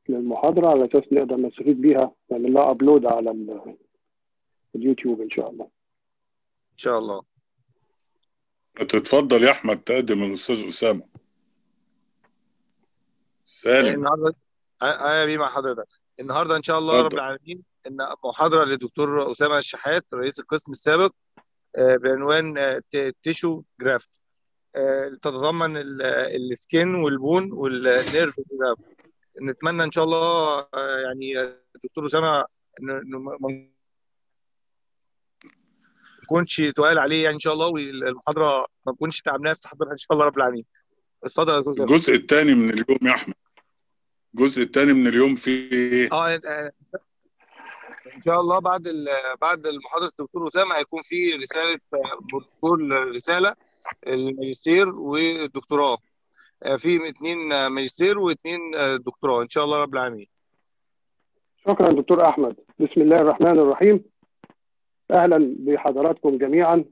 للمحاضره على اساس نقدر نستفيد بيها نعمل لها ابلود على ال- اليوتيوب ان شاء الله ان شاء الله تتفضل يا احمد تقدم الاستاذ اسامه سالم النهارده اه يا بيه مع حضرتك النهارده ان شاء الله اتفضل. رب العالمين ان محاضره للدكتور اسامه الشحات رئيس القسم السابق آه، بعنوان آه، ت- تيشو جرافت آه، تتضمن ال- السكين والبون والنيرف جرافت نتمنى ان شاء الله آه، يعني الدكتور اسامه إنه- إنه ما ما يكونش تقال عليه يعني ان شاء الله والمحاضره ما تكونش تعبناها في تحضيرها ان شاء الله رب العالمين اتفضل يا دكتور اسامه الجزء الثاني من اليوم يا احمد الجزء الثاني من اليوم فيه ايه؟ اه آه، ان شاء الله بعد ال- بعد المحاضره الدكتور اسامه هيكون في رساله آه، بروتوكول رساله الماجستير والدكتوراه آه، في اثنين آه، ماجستير واثنين آه، دكتوراه ان شاء الله رب العالمين شكرا دكتور احمد بسم الله الرحمن الرحيم اهلا بحضراتكم جميعا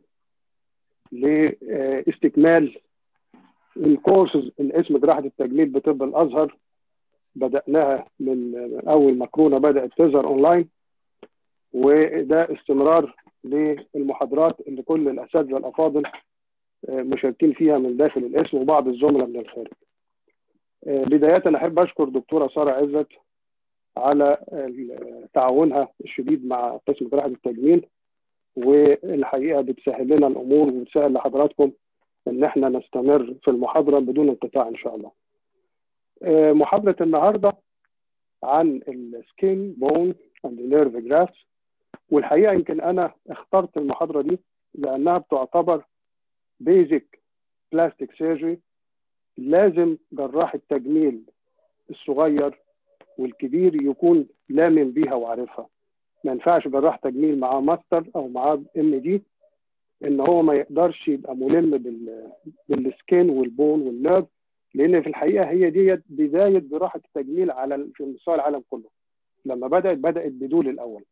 لاستكمال الكورسز اللي اسم جراحه التجميل بطب الازهر بداناها من اول ما كورونا بدات تظهر اونلاين وده استمرار للمحاضرات اللي كل الاساتذه الافاضل آه، مشاركين فيها من داخل الاسم وبعض الزملاء من الخارج. آه، بدايه احب اشكر دكتوره ساره عزت على ال- تعاونها الشديد مع قسم جراحه التجميل والحقيقه بتسهل لنا الامور وبتسهل لحضراتكم ان احنا نستمر في المحاضره بدون انقطاع ان شاء الله. آه، محاضره النهارده عن السكين بون اند نيرف جرافز والحقيقه يمكن انا اخترت المحاضره دي لانها بتعتبر بيزك بلاستيك سيرجري لازم جراح التجميل الصغير والكبير يكون لامن بيها وعارفها ما ينفعش جراح تجميل معاه ماستر او معاه ام دي ان هو ما يقدرش يبقى ملم بال بالسكين والبون والنيرف لان في الحقيقه هي دي بدايه جراحه التجميل على في مستوى العالم كله لما بدات بدات بدول الاول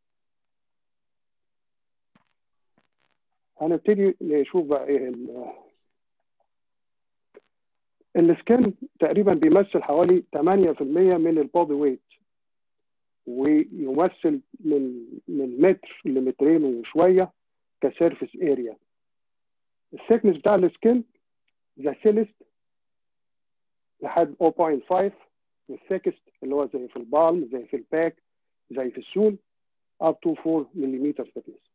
هنبتدي نشوف بقى ايه ال- السكين تقريبا بيمثل حوالي 8% من البودي ويت ويمثل من من متر لمترين وشويه كسيرفيس اريا الثيكنس بتاع السكين ذا سيلست لحد 0.5 والثيكست اللي هو زي في البالم زي في الباك زي في السول up to 4 ملم thickness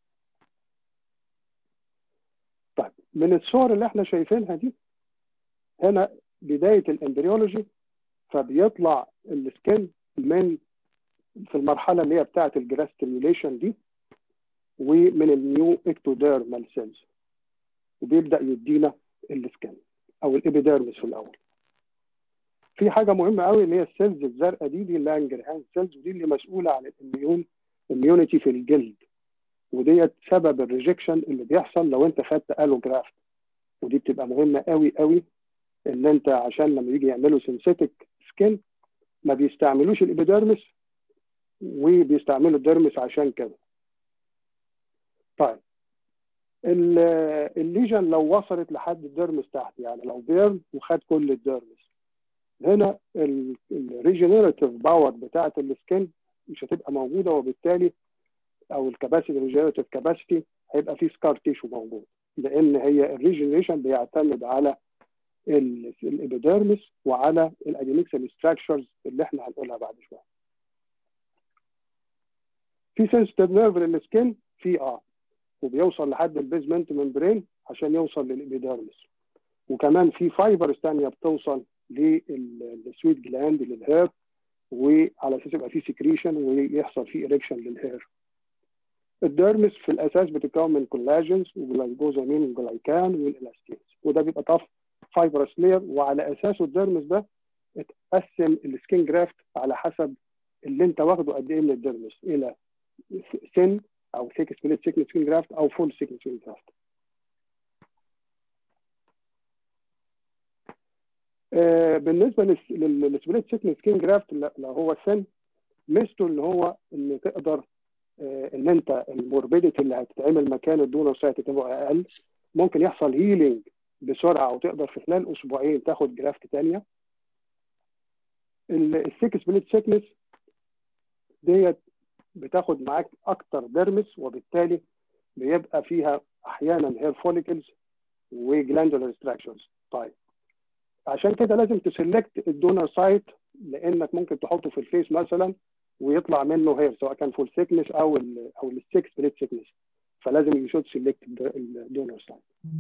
طيب من الصور اللي احنا شايفينها دي هنا بدايه الامبريولوجي فبيطلع السكن من في المرحله اللي هي بتاعه الجراستيميوليشن دي ومن النيو اكتوديرمال سيلز وبيبدا يدينا السكن او الابيديرمس في الاول في حاجه مهمه قوي اللي هي السيلز الزرقاء دي دي اللانجرهان سيلز ودي اللي مسؤوله عن الاميون اميونيتي في الجلد وديت سبب الريجكشن اللي بيحصل لو انت خدت الو جرافت ودي بتبقى مهمه قوي قوي ان انت عشان لما يجي يعملوا سينثيتك سكين ما بيستعملوش الابيديرمس وبيستعملوا الديرمس عشان كده طيب ال- الليجن لو وصلت لحد الديرمس تحت يعني لو بيرن وخد كل الديرمس هنا الريجنريتيف باور بتاعه السكين مش هتبقى موجوده وبالتالي او الكباسيتي ريجنريتيف كاباسيتي هيبقى فيه سكار تيشو موجود لان هي الريجنريشن بيعتمد على ال- الابيديرمس وعلى الادينكسال ستراكشرز اللي احنا هنقولها بعد شويه. في سنسيتيف نيرف للسكين في اه وبيوصل لحد البيزمنت ممبرين عشان يوصل للابيديرمس وكمان في فايبرز ثانيه بتوصل للسويت جلاند للهير وعلى اساس يبقى في سكريشن ويحصل في اريكشن للهير. الديرمس في الاساس بتتكون من كولاجينز وجلايكوزامين وجلايكان والالاستينز وده بيبقى طف فايبرس لير وعلى اساسه الديرمس ده اتقسم السكين جرافت على حسب اللي انت واخده قد ايه من الديرمس الى سن او ثيك سبليت سيكن سكين جرافت او فول سيكن سكين جرافت آه بالنسبه للس- لل- للسبليت سيكن سكين جرافت لو هو سن ميزته ان هو ان تقدر آه، ان انت الموربيديتي اللي هتتعمل مكان الدونوسايت تبقى اقل ممكن يحصل هيلينج بسرعه وتقدر في خلال اسبوعين تاخد جرافت ثانيه السيك سبليت سيكنس ديت بتاخد معاك اكتر ديرمس وبالتالي بيبقى فيها احيانا هير فوليكلز وجلاندولار ستراكشرز طيب عشان كده لازم تسلكت الدونر سايت لانك ممكن تحطه في الفيس مثلا ويطلع منه هير سواء كان فول سيكنس او ال او الستيك سبليت سيكنس فلازم يشوت سيلكت الدونر سايت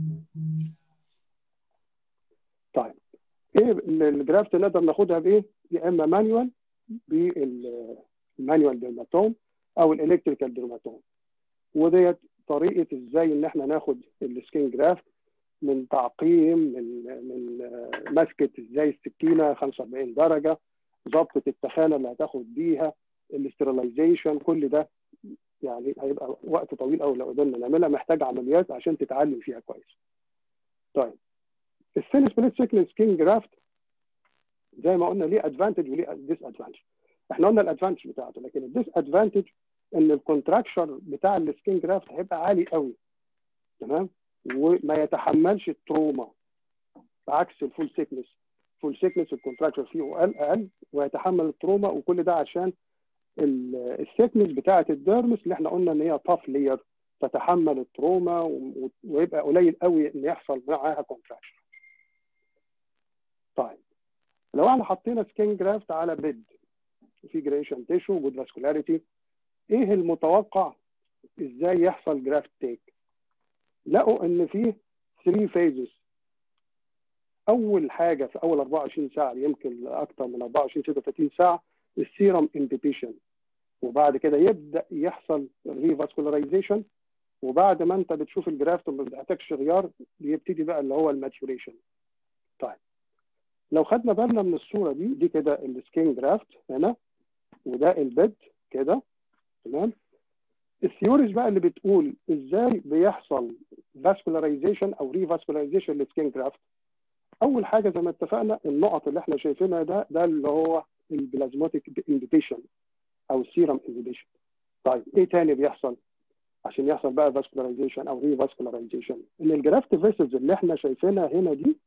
طيب ايه الجرافت نقدر ناخدها بايه؟ يا اما مانيوال بالمانيوال ديرماتوم او الالكتريكال ديرماتوم وديت طريقه ازاي ان احنا ناخد السكين جرافت من تعقيم من من مسكه ازاي السكينه 45 درجه ضبطه التخانه اللي هتاخد بيها الاسترلايزيشن كل ده يعني هيبقى وقت طويل قوي لو قدرنا نعملها محتاج عمليات عشان تتعلم فيها كويس. طيب الثين سبليت سيكل سكين جرافت زي ما قلنا ليه ادفانتج وليه ديس ادفانتج. احنا قلنا الادفانتج بتاعته لكن الديس ادفانتج ان الكونتراكشر بتاع السكين جرافت هيبقى عالي قوي تمام وما يتحملش التروما بعكس الفول سيكنس فول سيكنس الكونتراكشر فيه اقل اقل ويتحمل التروما وكل ده عشان السيكنس بتاعه الديرمس اللي احنا قلنا ان هي طاف لير تتحمل التروما ويبقى قليل قوي ان يحصل معاها كونتراكشن طيب لو احنا حطينا سكين جرافت على بيد في جريشن تيشو جود فاسكولاريتي ايه المتوقع ازاي يحصل جرافت تيك لقوا ان فيه 3 فيزز اول حاجه في اول 24 ساعه يمكن اكثر من 24 36 ساعه السيرم امبيتيشن وبعد كده يبدا يحصل ريفاسكولاريزيشن وبعد ما انت بتشوف الجرافت وما بتحتاجش غيار بيبتدي بقى اللي هو الماتيوريشن طيب لو خدنا بالنا من الصوره دي دي كده السكين جرافت هنا وده البيد كده تمام الثيوريز بقى اللي بتقول ازاي بيحصل فاسكولاريزيشن او ريفاسكولاريزيشن للسكين جرافت اول حاجه زي ما اتفقنا النقط اللي احنا شايفينها ده ده اللي هو البلازماتيك انفيتيشن او السيرم انفيتيشن طيب ايه تاني بيحصل عشان يحصل بقى فاسكولاريزيشن او ريفاسكولاريزيشن ان الجرافت فيسلز اللي احنا شايفينها هنا دي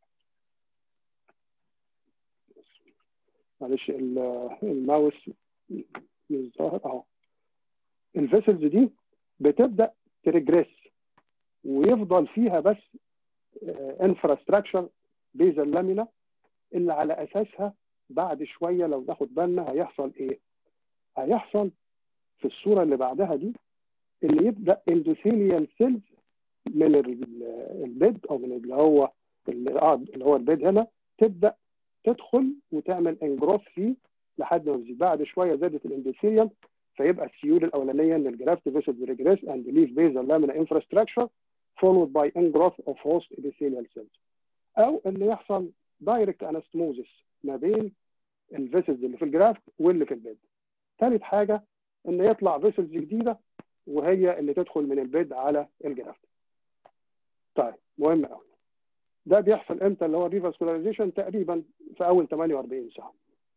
معلش الماوس مش ظاهر اهو الفيسلز دي بتبدا تريجريس ويفضل فيها بس انفراستراكشر بيزل لامينا اللي على اساسها بعد شويه لو ناخد بالنا هيحصل ايه؟ هيحصل في الصوره اللي بعدها دي اللي يبدا اندوثيليال سيلز من البيد او من اللي هو اللي هو البيد هنا تبدا تدخل وتعمل انجروث فيه لحد ما يزيد بعد شويه زادت الاندوثيليوم فيبقى السيول الاولانيه ان الجرافت فيسل ريجريس اند ليف بيزل لامينا انفراستراكشر followed by ingrowth of host epithelial cells او ان يحصل دايركت انستموزس ما بين الفيسلز اللي في الجرافت واللي في البيد ثالث حاجه ان يطلع فيسلز جديده وهي اللي تدخل من البيد على الجرافت طيب مهم قوي ده بيحصل امتى اللي هو ريفاسكولاريزيشن تقريبا في اول 48 ساعه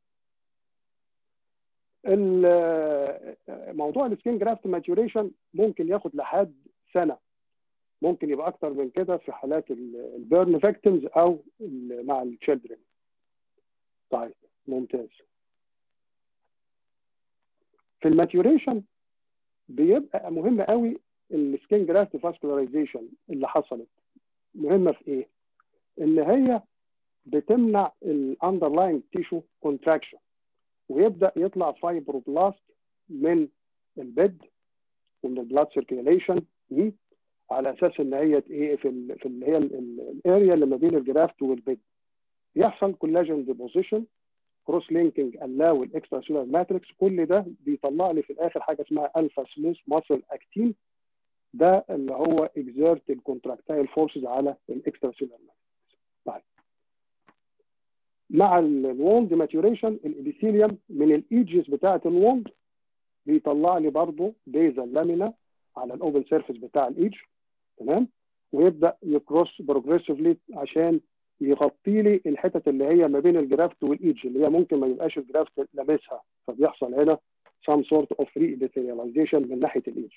موضوع السكين جرافت ماتيوريشن ممكن ياخد لحد سنه ممكن يبقى اكتر من كده في حالات البيرن فيكتيمز او مع التشيلدرن طيب ممتاز في الماتيوريشن بيبقى مهم قوي السكين جرافت فاسكولاريزيشن اللي حصلت مهمه في ايه ان هي بتمنع الاندرلاين تيشو كونتراكشن ويبدا يطلع فايبروبلاست من البيد ومن البلاد سيركيوليشن دي على اساس ان هي ايه في ال في اللي هي الاريا اللي ما بين الجرافت والبيد يحصل كولاجين ديبوزيشن كروس لينكينج اللاو الاكسترا سيلولار ماتريكس كل ده بيطلع لي في الاخر حاجه اسمها الفا سموث ماسل اكتين ده اللي هو اكزيرت الكونتراكتايل فورسز على الاكسترا سيلولار ماتريكس طيب مع الوند ماتيوريشن الابيثيليوم من الايدجز بتاعه الوند بيطلع لي برضه بيزل لامينا على الاوبن سيرفيس بتاع الايدج تمام ويبدا يكروس بروجريسفلي عشان يغطي لي الحتت اللي هي ما بين الجرافت والايدج اللي هي ممكن ما يبقاش الجرافت لامسها فبيحصل هنا some sort of re-epithelialization من ناحيه الايدج.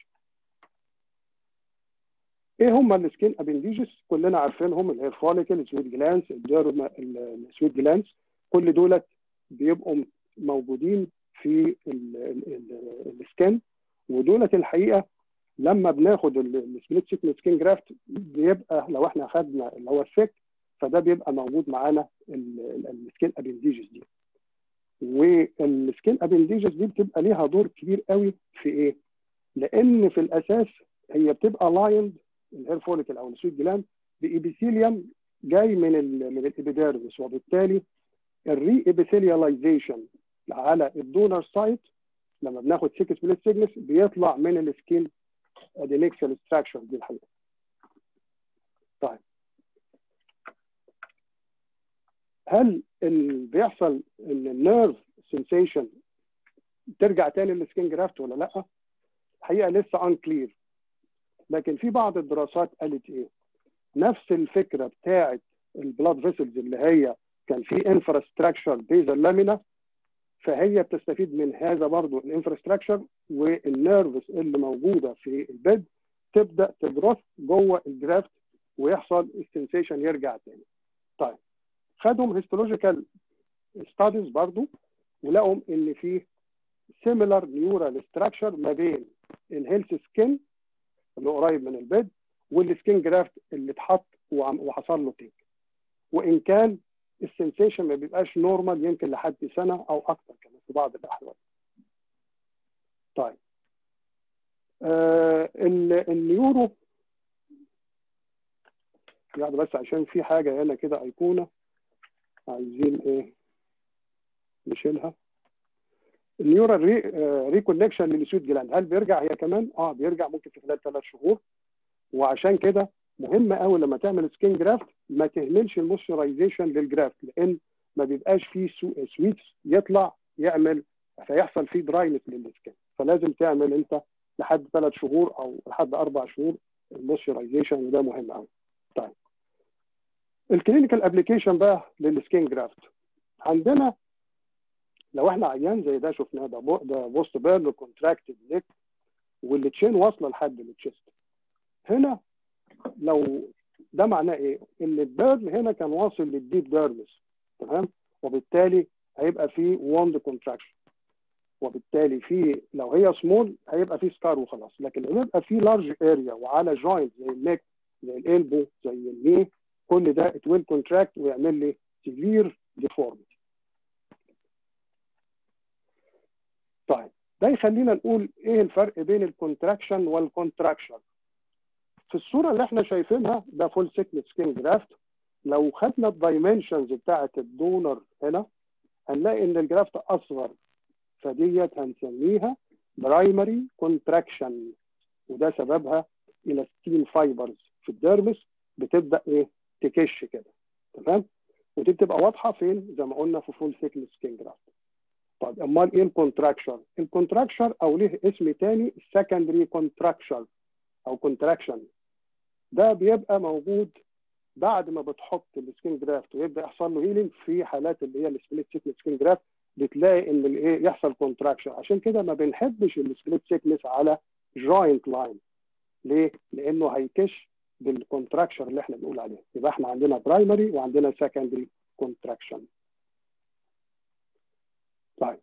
ايه هم السكين ابنديجز؟ كلنا عارفينهم الهير فوليكل السويت جلانس السويت جلانس كل دولت بيبقوا موجودين في السكان ودولت الحقيقه لما بناخد السبليت سيكن سكين جرافت بيبقى لو احنا خدنا اللي هو السيك فده بيبقى موجود معانا السكين ابنديجز دي والسكين ابنديجز دي بتبقى ليها دور كبير قوي في ايه؟ لان في الاساس هي بتبقى لايند الهير فوليكل او السويت جلاند بإبيثيليوم جاي من ال من الابيديرمس وبالتالي الري ابيثيلياليزيشن على الدونر سايت لما بناخد سيك سبليت سيجنس بيطلع من السكين ادينكسال ستراكشر دي الحقيقه. طيب هل اللي بيحصل ان النيرف سنسيشن ترجع تاني للسكين جرافت ولا لا؟ الحقيقه لسه ان كلير لكن في بعض الدراسات قالت ايه؟ نفس الفكره بتاعه البلاد فيسلز اللي هي كان في انفراستراكشر بيزل لامينا فهي بتستفيد من هذا برضو الانفراستراكشر والنيرفز اللي موجوده في البيد تبدا تجرث جوه الجرافت ويحصل السنسيشن يرجع تاني. طيب خدهم هيستولوجيكال ستاديز برضو ولقوا ان في سيميلار نيورال ستراكشر ما بين الهيلث سكين اللي قريب من البيد والسكين جرافت اللي اتحط وحصل له تيك وان كان السنسيشن ما بيبقاش نورمال يمكن لحد سنه او اكثر كمان في بعض الاحوال. طيب آه النيورو يعني بس عشان في حاجه هنا كده ايقونه عايزين ايه نشيلها النيورال ري ريكونكشن للسويت جلاند هل بيرجع هي كمان؟ اه بيرجع ممكن في خلال ثلاث شهور وعشان كده مهم قوي لما تعمل سكين جرافت ما تهملش المويسترايزيشن للجرافت لان ما بيبقاش فيه سويتس يطلع يعمل فيحصل فيه دراينس للسكين فلازم تعمل انت لحد ثلاث شهور او لحد اربع شهور المويسترايزيشن وده مهم قوي. طيب الكلينيكال ابلكيشن بقى للسكين جرافت عندنا لو احنا عيان زي ده شفناه ده بو ده بوست بيرن كونتراكتد نيك والتشين واصله لحد التشيست هنا لو ده معناه ايه؟ ان البيرن هنا كان واصل للديب ديرمس تمام؟ وبالتالي هيبقى في ووند كونتراكشن وبالتالي في لو هي سمول هيبقى في سكار وخلاص لكن لما يبقى في لارج اريا وعلى جوينت زي النيك زي الالبو زي الني كل ده ات ويل كونتراكت ويعمل لي سيفير ديفورميتي طيب ده يخلينا نقول ايه الفرق بين الكونتراكشن والكونتراكشن في الصوره اللي احنا شايفينها ده فول سيكنس سكين جرافت لو خدنا الدايمنشنز بتاعه الدونر هنا هنلاقي ان الجرافت اصغر فديت هنسميها برايمري كونتراكشن وده سببها الاستين فايبرز في الديرمس بتبدا ايه تكش كده تمام ودي بتبقى واضحه فين زي ما قلنا في فول سيكنس سكين جرافت طب امال ايه الكونتراكشن الكونتراكشن او ليه اسم تاني سكندري كونتراكشن او كونتراكشن ده بيبقى موجود بعد ما بتحط السكين جرافت ويبدا يحصل له هيلينج في حالات اللي هي السبليت سيكنس سكين جرافت بتلاقي ان الايه يحصل كونتراكشن عشان كده ما بنحبش السبليت سيكنس على جوينت لاين ليه؟ لانه هيكش بالكونتراكشن اللي احنا بنقول عليه يبقى احنا عندنا برايمري وعندنا سكندري كونتراكشن طيب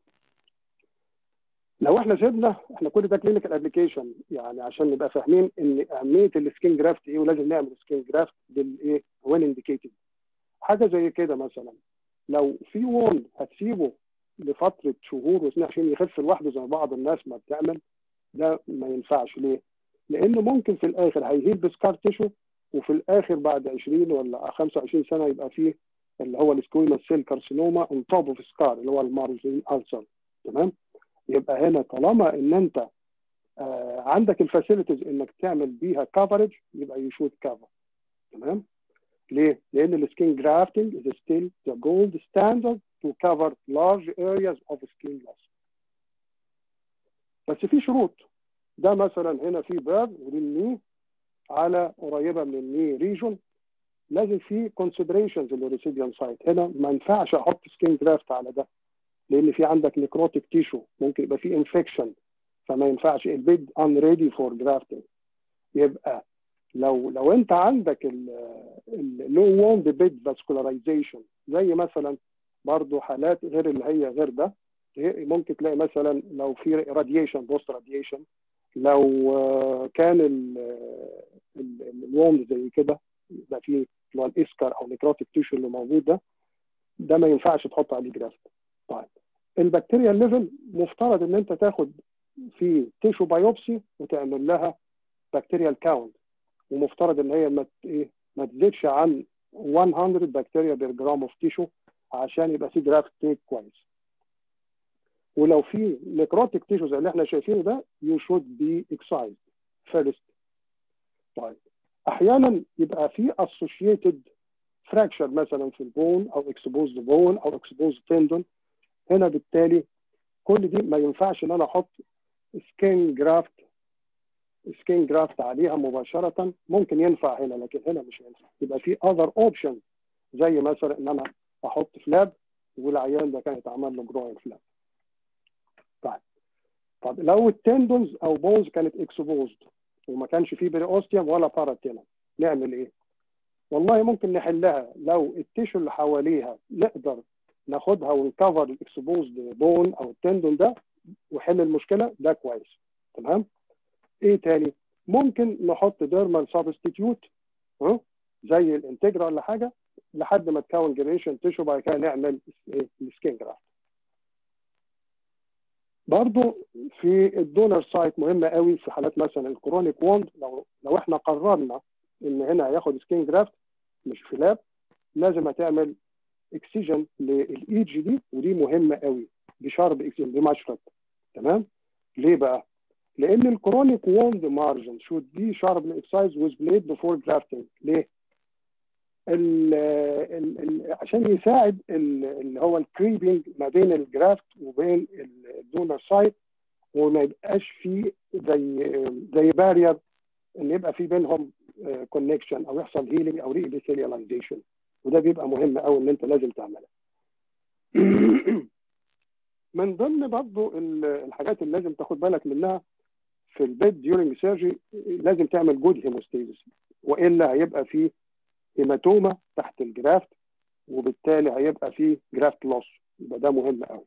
لو احنا سيبنا احنا كل ده كلينيكال ابلكيشن يعني عشان نبقى فاهمين ان اهميه السكين جرافت ايه ولازم نعمل سكين جرافت بالايه وين انديكيتد حاجه زي كده مثلا لو في ووند هتسيبه لفتره شهور وسنين عشان يخف لوحده زي بعض الناس ما بتعمل ده ما ينفعش ليه؟ لانه ممكن في الاخر هيهيل بسكار تيشو وفي الاخر بعد 20 ولا 25 سنه يبقى فيه اللي هو السكويموس سيل كارسينوما اون توب اوف سكار اللي هو المارجين السر تمام؟ يبقى هنا طالما ان انت آه عندك الفاسيلتيز انك تعمل بيها كفرج يبقى يو شود كفر تمام؟ ليه؟ لان السكين جرافتنج is still the gold standard to cover large areas of skin loss. بس في شروط ده مثلا هنا في باب ودي الني على قريبه من الني ريجون لازم في considerations للريسيديان سايت هنا ما ينفعش احط سكين جرافت على ده لان في عندك نيكروتيك تيشو ممكن يبقى في انفكشن فما ينفعش البيد ان ريدي فور جرافتنج يبقى لو لو انت عندك اللو ووند بيد فاسكولاريزيشن زي مثلا برضه حالات غير اللي هي غير ده ممكن تلاقي مثلا لو في راديشن بوست راديشن لو كان الوند زي كده يبقى في اللي هو الاسكر او نيكروتيك تيشو اللي موجود ده ده ما ينفعش تحط عليه جرافت طيب البكتيريا ليفل مفترض ان انت تاخد في تيشو بايوبسي وتعمل لها بكتيريال كاونت ومفترض ان هي ما ايه ما تزيدش عن 100 بكتيريا بير جرام اوف تيشو عشان يبقى في جرافت تيك كويس ولو في نيكروتيك تيشو زي اللي احنا شايفينه ده يو شود بي اكسايزد فيرست طيب احيانا يبقى في اسوشيتد فراكشر مثلا في البون او اكسبوزد بون او اكسبوزد تندون هنا بالتالي كل دي ما ينفعش ان انا احط سكين جرافت سكين جرافت عليها مباشره ممكن ينفع هنا لكن هنا مش هينفع يبقى في اذر اوبشن زي مثلا ان انا احط فلاب والعيان ده كان يتعمل له جروين فلاب طيب طب لو التندونز او بونز كانت اكسبوزد وما كانش فيه بريوستيوم ولا باراتينم نعمل ايه؟ والله ممكن نحلها لو التيشو اللي حواليها نقدر ناخدها ونكفر الاكسبوزد بون او التندون ده وحل المشكله ده كويس تمام؟ ايه تاني؟ ممكن نحط ديرمال سبستيتيوت زي الانتجرا ولا حاجه لحد ما تكون جريشن تيشو بعد كده نعمل السكين جرافت. برضو في الدونر سايت مهمه قوي في حالات مثلا الكرونيك ووند لو لو احنا قررنا ان هنا هياخد سكين جرافت مش فلاب لازم هتعمل اكسجن للاي جي دي ودي مهمه قوي دي شارب اكسجن دي مشرط تمام ليه بقى؟ لان الكرونيك ووند مارجن شود بي شارب اكسايز ويز بليد بفور جرافتنج ليه؟ ال ال ال عشان يساعد اللي هو الكريبنج ما بين الجرافت وبين الدونر سايت وما يبقاش فيه زي زي بارير ان يبقى في بينهم كونكشن او يحصل هيلينج او ريبيثيلياليزيشن وده بيبقى مهم قوي ان انت لازم تعملها. من ضمن برضه الحاجات اللي لازم تاخد بالك منها في البيد ديورنج سيرجري لازم تعمل جود هيموستيزيس والا هيبقى في هيماتوما تحت الجرافت وبالتالي هيبقى فيه جرافت لوس يبقى ده مهم قوي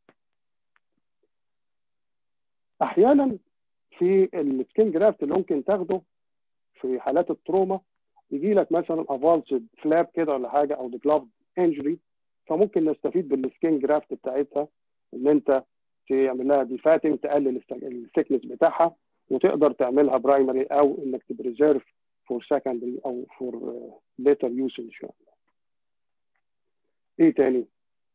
احيانا في السكين جرافت اللي ممكن تاخده في حالات التروما يجي لك مثلا افالسد فلاب كده ولا حاجه او ديجلافد انجري فممكن نستفيد بالسكين جرافت بتاعتها ان انت تعمل لها ديفاتنج تقلل الثيكنس بتاعها وتقدر تعملها برايمري او انك تبريزيرف فور سكندري او فور ليتر يوز ان شاء الله. ايه تاني؟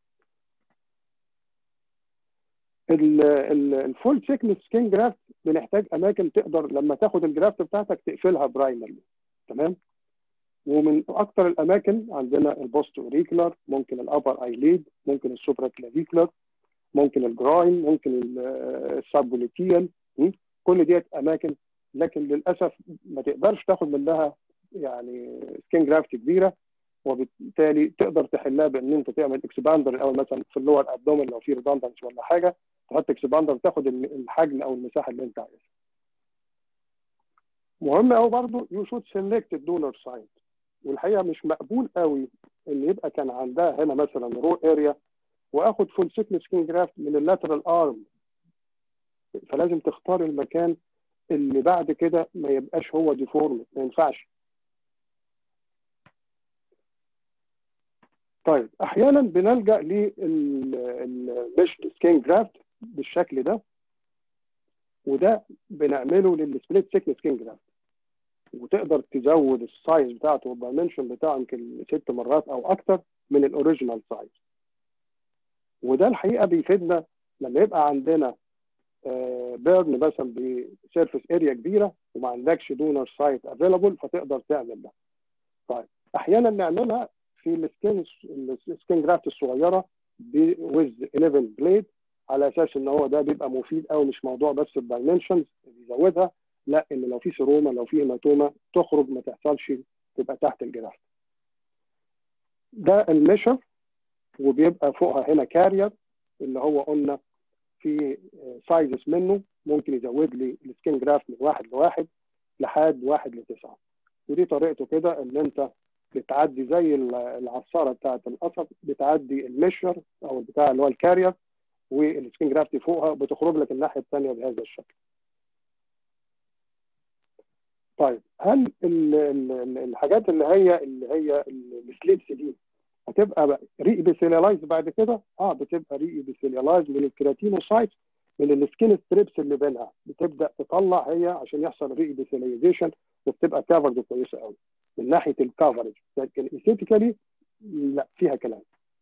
الفول ثيكنس سكين جرافت بنحتاج اماكن تقدر لما تاخد الجرافت بتاعتك تقفلها برايمري تمام؟ ومن اكثر الاماكن عندنا البوست اوريكولار ممكن الابر ايليد ممكن السوبرا كلافيكولار ممكن الجراين ممكن السابوليتيال كل ديت اماكن لكن للاسف ما تقدرش تاخد منها يعني سكين جرافت كبيره وبالتالي تقدر تحلها بان انت تعمل اكسباندر الاول مثلا في اللور ابدومن لو في ريدندنس ولا حاجه تحط اكسباندر تاخد الحجم او المساحه اللي انت عايزها. مهم قوي برضه يو شود سيلكت الدونر سايت والحقيقه مش مقبول قوي ان يبقى كان عندها هنا مثلا رو اريا واخد فول سيكنس سكين جرافت من اللاترال ارم فلازم تختار المكان اللي بعد كده ما يبقاش هو ديفورم ما ينفعش طيب احيانا بنلجا للمش سكين جرافت بالشكل ده وده بنعمله للسبليت سيكن سكين جرافت وتقدر تزود السايز بتاعته والدايمنشن بتاعه يمكن ست مرات او اكتر من الاوريجينال سايز وده الحقيقه بيفيدنا لما يبقى عندنا بيرن مثلا بسيرفيس اريا كبيره وما عندكش دونر سايت افيلابل فتقدر تعمل ده. طيب احيانا نعملها في السكين السكين جرافت الصغيره ويز 11 بليد على اساس ان هو ده بيبقى مفيد قوي مش موضوع بس الدايمنشنز بيزودها لا ان لو في سيروما لو في هيماتوما تخرج ما تحصلش تبقى تحت الجرافت. ده الميشر وبيبقى فوقها هنا كارير اللي هو قلنا في سايزز منه ممكن يزود لي السكين جرافت من واحد لواحد لحد واحد لتسعه ودي طريقته كده ان انت بتعدي زي العصاره بتاعت القصب بتعدي المشر او بتاع اللي هو الكارير والسكين جرافت فوقها بتخرج لك الناحيه الثانيه بهذا الشكل. طيب هل ال ال الحاجات اللي هي اللي هي السليبس دي هتبقى ري بيسيليالايز بعد كده؟ اه بتبقى ري بيسيليالايز من الكيراتينوسايت من السكين ستريبس اللي بينها بتبدا تطلع هي عشان يحصل ري بيسيليزيشن وبتبقى كفرد كويسه قوي من ناحيه الكفرج لكن ايثيتيكالي لا فيها كلام.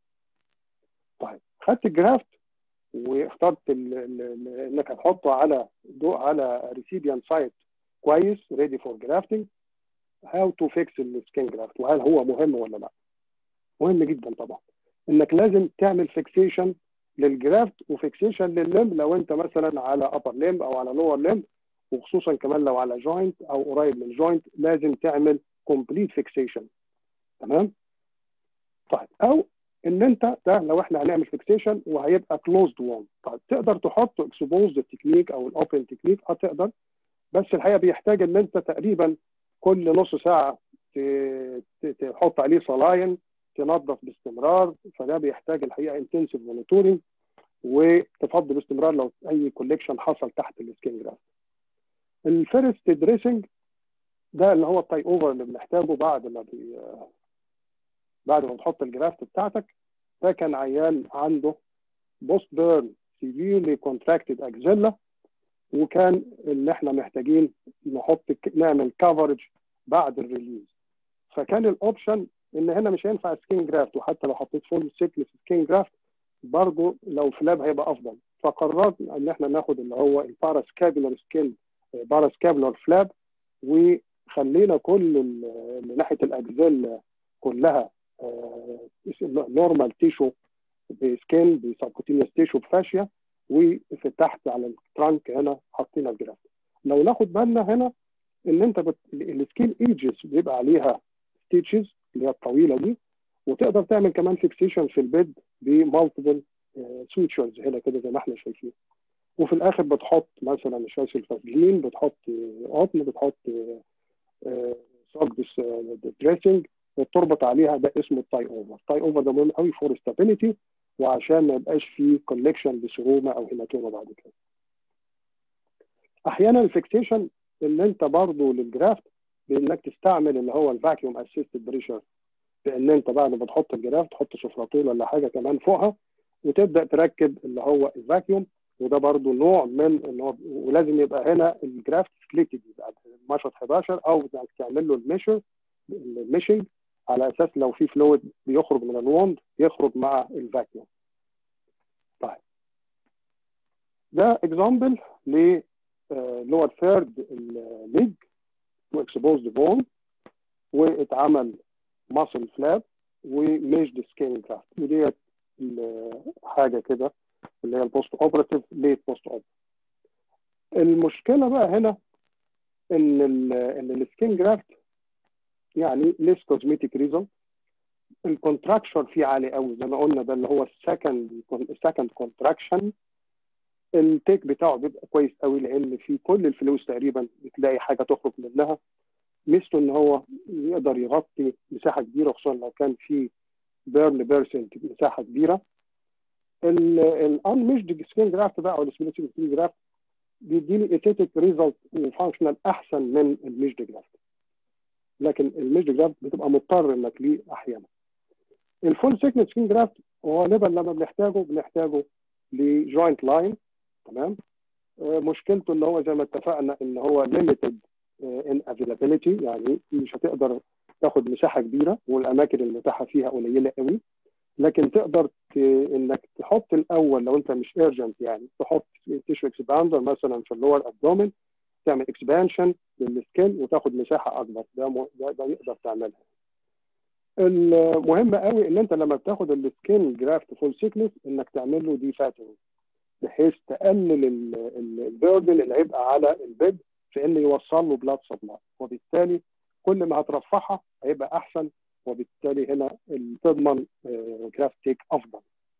طيب خدت الجرافت واخترت انك هتحطه على ضوء على ريسيبيان سايت كويس ريدي فور جرافتنج هاو تو فيكس السكين جرافت وهل هو مهم ولا لا مهم جدا طبعا انك لازم تعمل فيكسيشن للجرافت وفيكسيشن لللم لو انت مثلا على ابر ليم او على لور ليم وخصوصا كمان لو على جوينت او قريب من جوينت لازم تعمل كومبليت فيكسيشن تمام طيب او ان انت ده لو احنا هنعمل فيكسيشن وهيبقى كلوزد وون طيب تقدر تحط اكسبوزد تكنيك او الاوبن تكنيك اه تقدر بس الحقيقه بيحتاج ان انت تقريبا كل نص ساعه تحط عليه صلاين تنظف باستمرار فده بيحتاج الحقيقه انتنسيف مونيتورنج وتفضي باستمرار لو اي كوليكشن حصل تحت السكين جراف. الفيرست دريسنج ده اللي هو التاي اوفر اللي بنحتاجه بعد ما بي بعد ما تحط الجرافت بتاعتك ده كان عيان عنده بوست بيرن سيفيرلي كونتراكتد اكزيلا وكان اللي احنا محتاجين نحط نعمل كفرج بعد الريليز فكان الاوبشن ان هنا مش هينفع سكين جرافت وحتى لو حطيت فول سيكلس سكين جرافت برضه لو فلاب هيبقى افضل فقررنا ان احنا ناخد اللي هو الباراسكابولار سكين باراسكابولار فلاب وخلينا كل اللي ناحيه الاجزاء كلها نورمال تيشو بسكين بسبكوتينيوس تيشو بفاشيا وفي تحت على الترانك هنا حطينا الجرافت لو ناخد بالنا هنا ان انت بت... السكين ايجز بيبقى عليها ستيتشز اللي هي الطويله دي وتقدر تعمل كمان فيكسيشن في البيد بمالتيبل سويتشرز هنا كده زي ما احنا شايفين وفي الاخر بتحط مثلا شاشه الفازلين بتحط قطن بتحط صاج دريسنج وتربط عليها ده اسمه التاي اوفر التاي اوفر ده مهم قوي فور ستابيليتي وعشان ما يبقاش فيه كولكشن بسهومه او هيماتوما بعد كده احيانا الفيكسيشن ان انت برضه للجرافت بانك تستعمل اللي هو الفاكيوم اسيستد بريشر بان انت بعد ما تحط الجرافت تحط سفرتول ولا حاجه كمان فوقها وتبدا تركب اللي هو الفاكيوم وده برضه نوع من ان هو ولازم يبقى هنا الجرافت سليتد يبقى مشط 11 او انك تعمل له الميشر الميشنج على اساس لو في فلويد بيخرج من الوند يخرج مع الفاكيوم. طيب ده اكزامبل ل لور ثيرد ليج واكسبوزد بون واتعمل ماسل فلاب وميجد سكين جرافت وديت حاجه كده اللي هي البوست اوبراتيف ليت بوست اوبراتيف المشكله بقى هنا ان ال ان السكين جرافت يعني ليس كوزميتيك ريزلت الكونتراكشن فيه عالي قوي زي ما قلنا ده اللي هو السكند سكند كونتراكشن التيك بتاعه بيبقى كويس قوي لان في كل الفلوس تقريبا بتلاقي حاجه تخرج منها ميزته ان هو يقدر يغطي مساحه كبيره خصوصا لو كان في بيرن بيرسنت مساحه كبيره الانميجد سكين جرافت بقى او السبيليتنج سكين جرافت بيديني ايتيتك ريزلت وفانكشنال احسن من الميجد جرافت لكن الميجد جرافت بتبقى مضطر انك ليه احيانا الفول سيكنس سكين جرافت غالبا لما بنحتاجه بنحتاجه لجوينت لاين تمام مشكلته ان هو زي ما اتفقنا ان هو ليميتد ان افيلابيلتي يعني مش هتقدر تاخد مساحه كبيره والاماكن المتاحه فيها قليله قوي لكن تقدر ت... انك تحط الاول لو انت مش ايرجنت يعني تحط تيشو اكسباندر مثلا في اللور ابدومن تعمل اكسبانشن للسكين وتاخد مساحه اكبر ده م... ده, ده يقدر تعملها المهم قوي ان انت لما بتاخد السكين جرافت فول سيكنس انك تعمل له دي فاتنج بحيث تقلل البيردن اللي هيبقى على البيد في انه يوصل له بلاد سبلاي وبالتالي كل ما هترفعها هيبقى احسن وبالتالي هنا تضمن جرافت تيك افضل.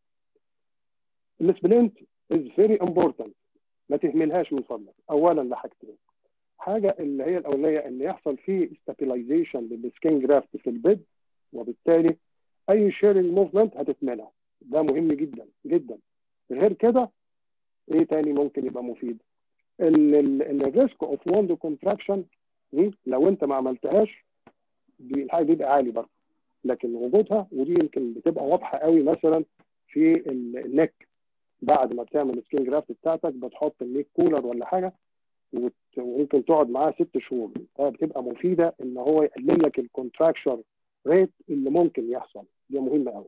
السبلنت از فيري امبورتنت ما تهملهاش من فضلك اولا لحاجتين حاجه اللي هي الاوليه ان يحصل فيه ستابيلايزيشن للسكين جرافت في البيد وبالتالي اي شيرنج موفمنت هتتمنع ده مهم جدا جدا غير كده ايه تاني ممكن يبقى مفيد ان الريسك اوف ووند كونتراكشن لو انت ما عملتهاش دي الحاجه دي بيبقى عالي برضه لكن وجودها ودي يمكن بتبقى واضحه قوي مثلا في النك بعد ما بتعمل السكين جرافت بتاعتك بتحط النيك كولر ولا حاجه وممكن تقعد معاه ست شهور بتبقى مفيده ان هو يقلل لك الكونتراكشن ريت اللي ممكن يحصل دي مهمه قوي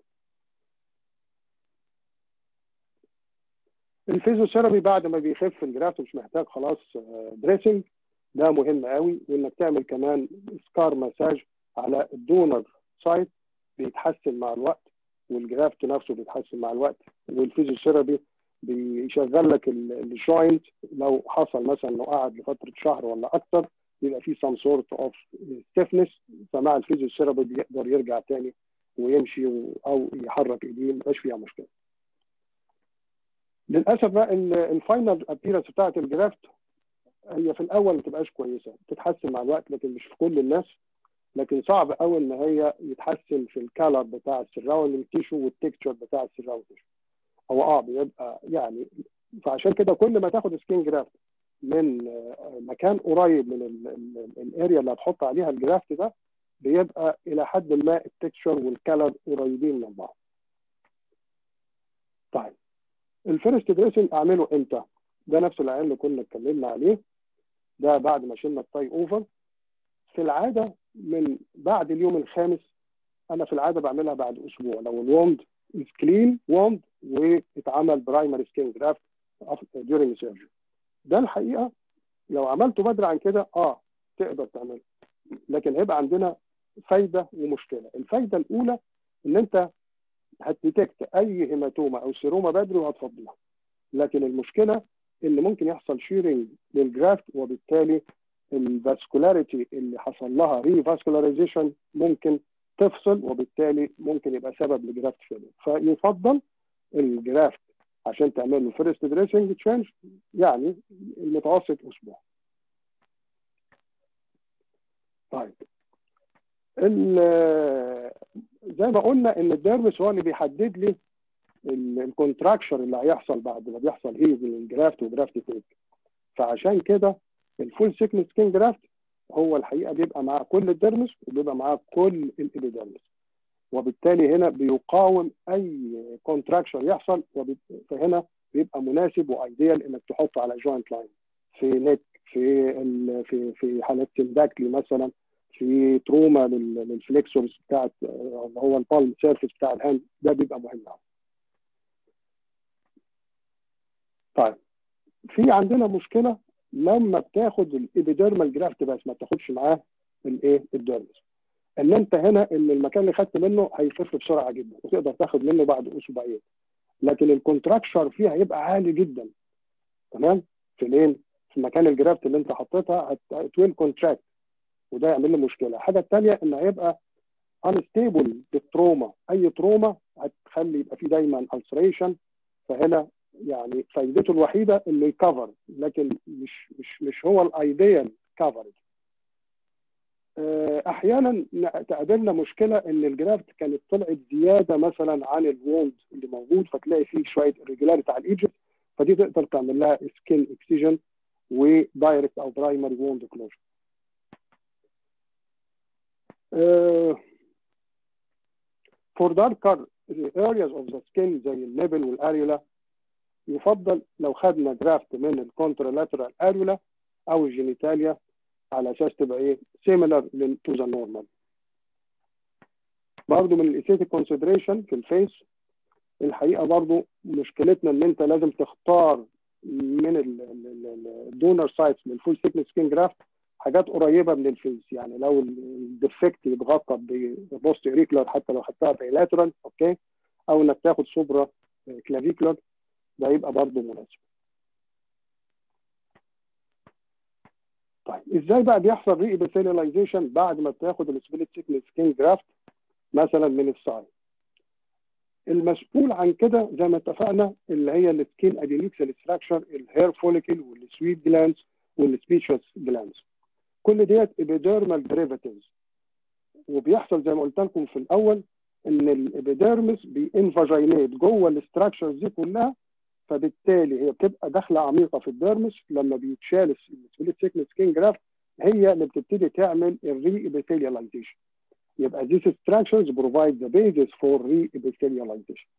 الفيزيوثيرابي بعد ما بيخف الجرافت مش محتاج خلاص دريسنج ده مهم قوي وانك تعمل كمان سكار مساج على الدونر سايت بيتحسن مع الوقت والجرافت نفسه بيتحسن مع الوقت والفيزيوثيرابي بيشغل لك الجوينت لو حصل مثلا لو قعد لفتره شهر ولا اكتر يبقى في سم سورت اوف ستيفنس فمع الفيزيوثيرابي بيقدر يرجع تاني ويمشي او يحرك ايديه مبقاش فيها مشكله. للاسف بقى الفاينل ابيرنس بتاعت الجرافت هي في الاول ما بتبقاش كويسه بتتحسن مع الوقت لكن مش في كل الناس لكن صعب قوي ان هي يتحسن في الكالر بتاع السراوندنج تيشو والتكتشر بتاع السراوندنج تيشو هو اه بيبقى يعني فعشان كده كل ما تاخد سكين جرافت من مكان قريب من الاريا اللي هتحط عليها الجرافت ده بيبقى الى حد ما التكتشر والكالر قريبين من بعض. طيب الفيرست دريسنج اعمله امتى؟ ده نفس العين اللي كنا اتكلمنا عليه ده بعد ما شلنا التاي اوفر في العاده من بعد اليوم الخامس انا في العاده بعملها بعد اسبوع لو الوند كلين ووند واتعمل برايمري سكين جرافت ديورنج سيرجري ده الحقيقه لو عملته بدري عن كده اه تقدر تعمله لكن هيبقى عندنا فايده ومشكله الفايده الاولى ان انت هتديتكت اي هيماتوما او سيروما بدري وهتفضيها لكن المشكله ان ممكن يحصل شيرنج للجرافت وبالتالي الفاسكولاريتي اللي حصل لها ري فاسكولاريزيشن ممكن تفصل وبالتالي ممكن يبقى سبب لجرافت فيلر فيفضل الجرافت عشان تعمل له فيرست دريسنج تشينج يعني المتوسط اسبوع طيب زي ما قلنا ان الديرمس هو اللي بيحدد لي الكونتراكشر اللي هيحصل بعد ما بيحصل هيز للجرافت وجرافت تيك فعشان كده الفول سيكنس سكين جرافت هو الحقيقه بيبقى معاه كل الديرمس وبيبقى معاه كل الابيديرمس وبالتالي هنا بيقاوم اي كونتراكشر يحصل فهنا بيبقى مناسب وايديال انك تحطه على جوينت لاين في نيك في في في حالات تنداكلي مثلا في تروما للفليكسورز بتاعت اللي هو البالم سيرفيس بتاع الهاند ده بيبقى مهم قوي. طيب في عندنا مشكله لما بتاخد الابيديرمال جرافت بس ما بتاخدش معاه الايه الديرمس ان انت هنا ان المكان اللي خدت منه هيخف بسرعه جدا وتقدر تاخد منه بعد اسبوعين لكن الكونتراكشر فيه هيبقى عالي جدا تمام في لين في مكان الجرافت اللي انت حطيتها هتويل كونتراكت وده يعمل له مشكله الحاجه الثانيه ان هيبقى انستيبل بالتروما اي تروما هتخلي يبقى في دايما السريشن فهنا يعني فايدته الوحيده انه يكفر لكن مش مش مش هو الايديال كفرج احيانا تقابلنا مشكله ان الجرافت كانت طلعت زياده مثلا عن الووند اللي موجود فتلاقي فيه شويه irregularity على الايجيبت فدي تقدر تعمل لها سكين اكسجن ودايركت او برايمري ووند كلوجر for darker areas of the skin زي النبل والاريولا يفضل لو خدنا جرافت من الكونترالاترال اريولا او الجينيتاليا على اساس تبقى ايه سيميلر تو ذا نورمال برضه من الايثيتيك كونسيدريشن في الفيس الحقيقه برضه مشكلتنا ان انت لازم تختار من الدونر سايتس للفول ثيكنس سكين جرافت حاجات قريبه من الفيس يعني لو الديفكت يتغطى ببوست ريكلر حتى لو خدتها بايلاترال اوكي او انك تاخد سوبرا كلافيكلر ده يبقى برضه مناسب طيب ازاي بقى بيحصل ري ابيثيليزيشن بعد ما بتاخد السبليت سيكنس سكين جرافت مثلا من السايد المسؤول عن كده زي ما اتفقنا اللي هي السكين ادينيكسال ستراكشر الهير فوليكل والسويت جلانس والسبيشوس جلانس كل ديت ابيديرمال ديريفاتيفز وبيحصل زي ما قلت لكم في الاول ان الابيديرمس بينفاجينيت جوه الاستراكشرز دي كلها فبالتالي هي بتبقى داخله عميقه في الديرمس لما بيتشال السبليت سيكنس سكين جرافت هي اللي بتبتدي تعمل الري ابيثيلياليزيشن يبقى these structures provide the basis for re-epithelialization.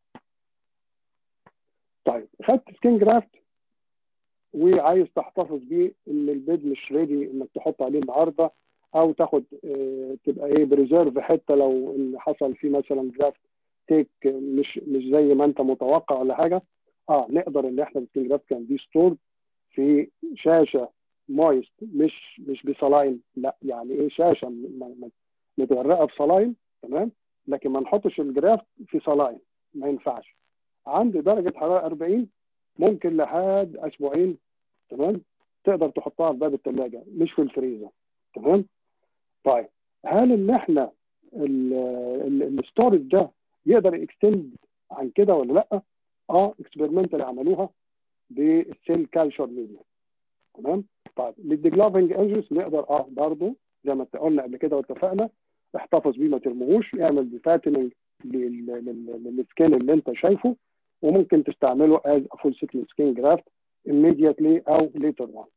طيب خدت سكين جرافت وعايز تحتفظ بيه ان البيض مش ريدي انك تحط عليه النهارده او تاخد اه تبقى ايه بريزيرف حته لو ان حصل فيه مثلا جرافت تيك مش مش زي ما انت متوقع ولا حاجه اه نقدر ان احنا السكين جرافت كان دي ستورد في شاشه مويست مش مش بصلاين لا يعني ايه شاشه متغرقه بصلاين تمام لكن ما نحطش الجراف في صلاين ما ينفعش عند درجه حراره 40 ممكن لحد اسبوعين تمام تقدر تحطها في باب الثلاجه مش في الفريزر تمام طيب هل ان احنا الستورج ده يقدر يكستند عن كده ولا لا اه اكسبيرمنتال عملوها بالسيل كالشر ميديا تمام طيب للديجلافنج انجلز نقدر اه برضه زي ما قلنا قبل كده واتفقنا احتفظ بيه ما ترموهوش اعمل بفاتننج للسكين اللي انت شايفه وممكن تستعمله از فول سيكل سكين جرافت immediately او later on.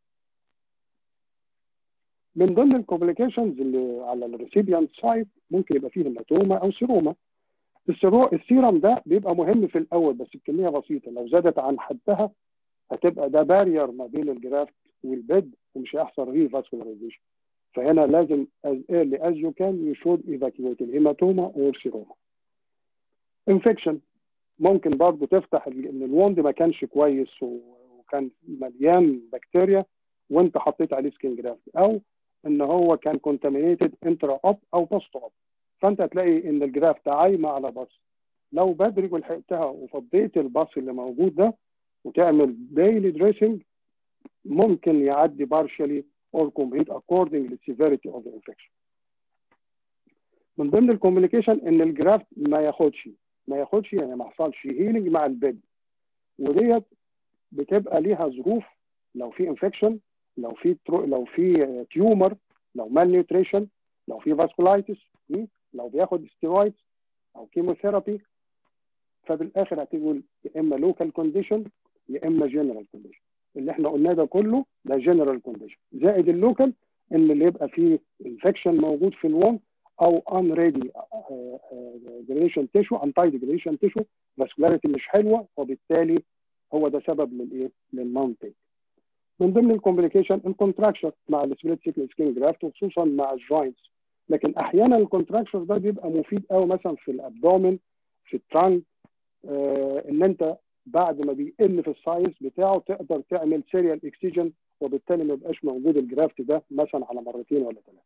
من ضمن الكومبليكيشنز اللي على الريسيبيانت سايت ممكن يبقى فيه هيماتوما او سيروما. السيرو السيرم ده بيبقى مهم في الاول بس الكميه بسيطه لو زادت عن حدها هتبقى ده بارير ما بين الجرافت والبيد ومش هيحصل ري فاسكولاريزيشن. فهنا لازم as early as you can you should evacuate الهيماتوما or seroma. infection ممكن برضه تفتح ان الوند ما كانش كويس وكان مليان بكتيريا وانت حطيت عليه سكين جرافت او ان هو كان كونتامينيتد انترا اب او بوست اب فانت هتلاقي ان الجرافت عايمه على بص لو بدري ولحقتها وفضيت البص اللي موجود ده وتعمل ديلي دريسنج ممكن يعدي بارشلي or complete according to severity of the infection. من ضمن الكوميونيكيشن ان الجرافت ما ياخدش ما ياخدش يعني ما حصلش هيلينج مع البيد وديت بتبقى ليها ظروف لو في انفكشن لو في ترو لو في تيومر لو مال نيوتريشن لو في فاسكولايتس لو بياخد ستيرويدز او كيموثيرابي فبالاخر هتقول يا اما لوكال كونديشن يا اما جنرال كونديشن اللي احنا قلناه ده كله ده جنرال كونديشن زائد اللوكال ان اللي يبقى فيه انفكشن موجود في الوند او ان ريدي ديجريشن تيشو انتاي ديجريشن تيشو فاسكولاريتي مش حلوه وبالتالي هو ده سبب للايه؟ للماونتنج. من ضمن الكومبليكيشن الكونتراكشر مع السبليت سيكل سكين جرافت وخصوصا مع الجوينتس لكن احيانا الكونتراكشر ده بيبقى مفيد قوي مثلا في الابدومن في الترانك آه ان انت بعد ما بيقل في السايز بتاعه تقدر تعمل سيريال اكسجن وبالتالي ما يبقاش موجود الجرافت ده مثلا على مرتين ولا ثلاثه.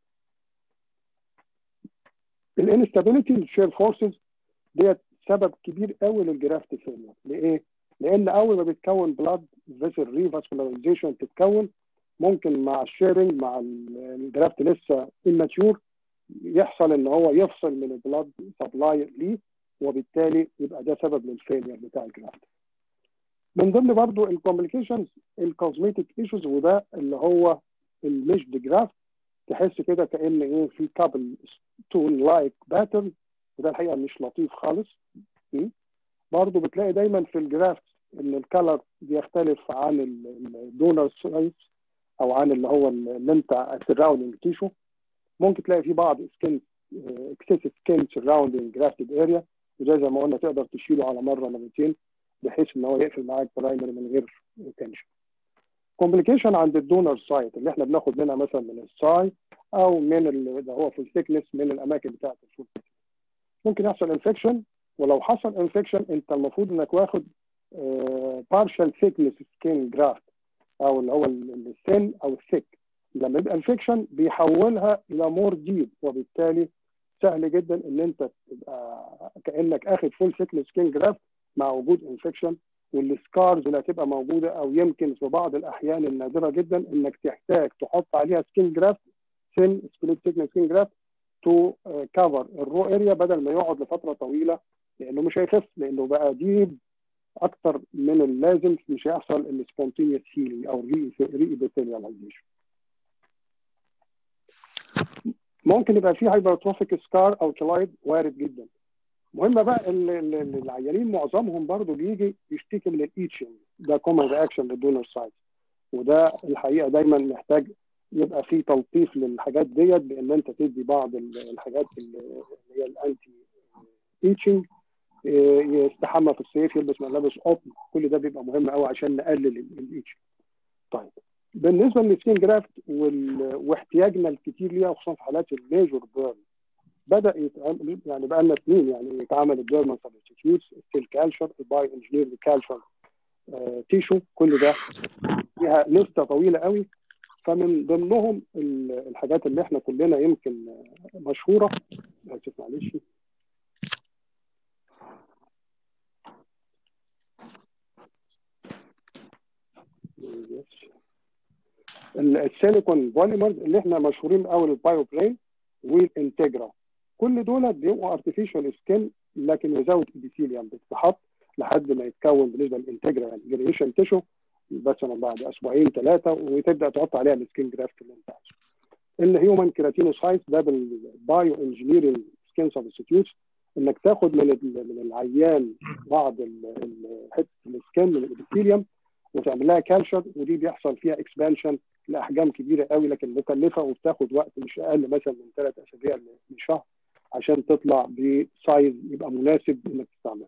الانستابيليتي الشير فورسز ديت سبب كبير قوي للجرافت فيلير ليه؟ لان اول ما بيتكون بلاد فيسل ريفاسكولاريزيشن تتكون ممكن مع الشيرنج مع الجرافت لسه immature يحصل ان هو يفصل من البلاد سبلاي ليه وبالتالي يبقى ده سبب للفيلير بتاع الجرافت. من ضمن برضو الكومبليكيشنز الكوزميتيك ايشوز وده اللي هو المش جرافت تحس كده كان ايه في كابل ستون لايك باترن وده الحقيقه مش لطيف خالص برضه بتلاقي دايما في الجرافت ان الكالر بيختلف عن الدونر سايز او عن اللي هو اللي انت السراوندنج تيشو ممكن تلاقي في بعض سكين اكسسيف سكين سراوندنج جرافتد اريا وده زي ما قلنا تقدر تشيله على مره مرتين بحيث ان هو يقفل معاك برايمري من غير تنشن كومبليكيشن عند الدونر سايت اللي احنا بناخد منها مثلا من الساي او من اللي هو في الثيكنس من الاماكن بتاعه الفود ممكن يحصل انفكشن ولو حصل انفكشن انت المفروض انك واخد بارشال ثيكنس سكين جرافت او اللي هو الثين او الثيك لما يبقى انفكشن بيحولها الى مور ديب وبالتالي سهل جدا ان انت تبقى كانك اخد فول ثيكنس سكين جرافت مع وجود انفكشن والسكارز اللي هتبقى موجوده او يمكن في بعض الاحيان النادره جدا انك تحتاج تحط عليها سكين جرافت سن سبليت سيجنال سكين جرافت تو كفر الرو اريا بدل ما يقعد لفتره طويله لانه مش هيخف لانه بقى ديب اكتر من اللازم مش هيحصل السبونتينيوس هيلينج او ري ري ممكن يبقى فيه هايبرتروفيك سكار او كلايد وارد جدا مهم بقى العيانين معظمهم برضو بيجي يشتكي من الايتشنج ده كومن رياكشن للدونر سايت وده الحقيقه دايما محتاج يبقى في تلطيف للحاجات ديت بان انت تدي بعض الحاجات اللي هي الانتي ايتشنج يستحمى في الصيف يلبس ملابس قطن كل ده بيبقى مهم قوي عشان نقلل الايتشنج طيب بالنسبه للسكين جرافت واحتياجنا الكتير ليها خصوصا في حالات الميجور بيرن بدا يتعمل يعني بقى لنا اثنين يعني يتعمل الديرمال سبستيوتس السيل كالشر الباي انجينير كالشر تيشو كل ده فيها لسته طويله قوي فمن ضمنهم الحاجات اللي احنا كلنا يمكن مشهوره اسف معلش السيليكون بوليمرز اللي احنا مشهورين قوي البايو برين والانتجرا كل دول بيبقوا ارتفيشال سكين لكن وزاوت ابيثيليوم بتتحط لحد ما يتكون بالنسبه للانتجرا يعني جريشن تيشو مثلا بعد اسبوعين ثلاثه وتبدا تحط عليها السكين جرافت اللي انت عايزه. الهيومن كيراتينوسايت ده بالبايو انجينيرنج سكين سبستيوتس انك تاخد من من العيان بعض حته السكين من الابيثيليوم وتعمل لها كالشر ودي بيحصل فيها اكسبانشن لاحجام كبيره قوي لكن مكلفه وبتاخد وقت مش اقل مثلا من ثلاث اسابيع لشهر عشان تطلع بسايز يبقى مناسب انك تستعمله.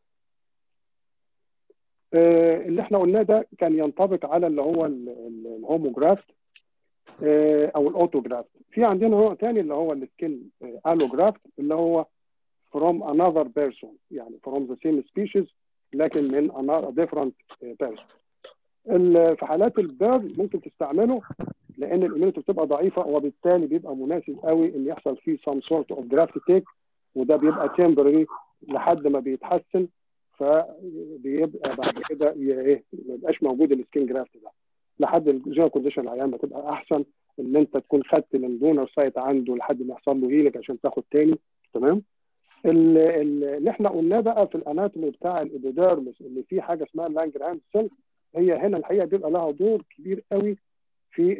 آه اللي احنا قلناه ده كان ينطبق على اللي هو الهوموجرافت آه او الاوتوجرافت. في عندنا نوع ثاني اللي هو السكين الوجرافت اللي هو from another person يعني from the same species لكن من another different person. في حالات البيرن ممكن تستعمله لان الاميونيتي بتبقى ضعيفه وبالتالي بيبقى مناسب قوي ان يحصل فيه some sort of graft take وده بيبقى temporary لحد ما بيتحسن فبيبقى بعد كده ايه ما يبقاش موجود السكين جرافت ده لحد الجينال كونديشن العيان ما تبقى احسن ان انت تكون خدت من دونر سايت عنده لحد ما يحصل له هيلك عشان تاخد تاني تمام اللي احنا قلناه بقى في الاناتومي بتاع الابيديرمس اللي فيه حاجه اسمها لانجرهام سيل هي هنا الحقيقه بيبقى لها دور كبير قوي في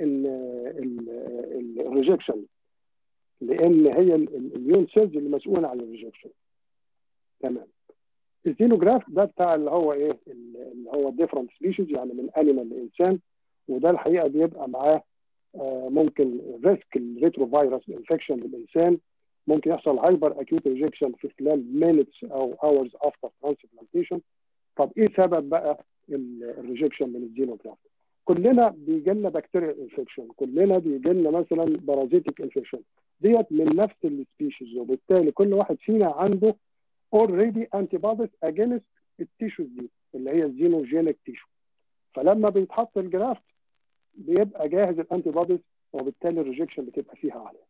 الريجكشن لان هي الاميون سيلز اللي مسؤوله عن الريجكشن تمام الزينوجراف ده بتاع اللي هو ايه اللي هو ديفرنت سبيشيز يعني من انيمال لانسان وده الحقيقه بيبقى معاه آه ممكن ريسك الريترو فيروس انفكشن للانسان ممكن يحصل هايبر اكيوت ريجكشن في خلال مينتس او اورز افتر ترانسبلانتيشن طب ايه سبب بقى الريجكشن من الزينوجراف كلنا بيجي لنا بكتيريال انفكشن كلنا بيجي لنا مثلا بارازيتيك انفكشن ديت من نفس السبيشيز وبالتالي كل واحد فينا عنده اوريدي انتي بوديز اجينست التيشوز دي اللي هي الزينوجينيك تيشو فلما بيتحط الجرافت بيبقى جاهز الانتي بوديز وبالتالي الريجكشن بتبقى فيها عاليه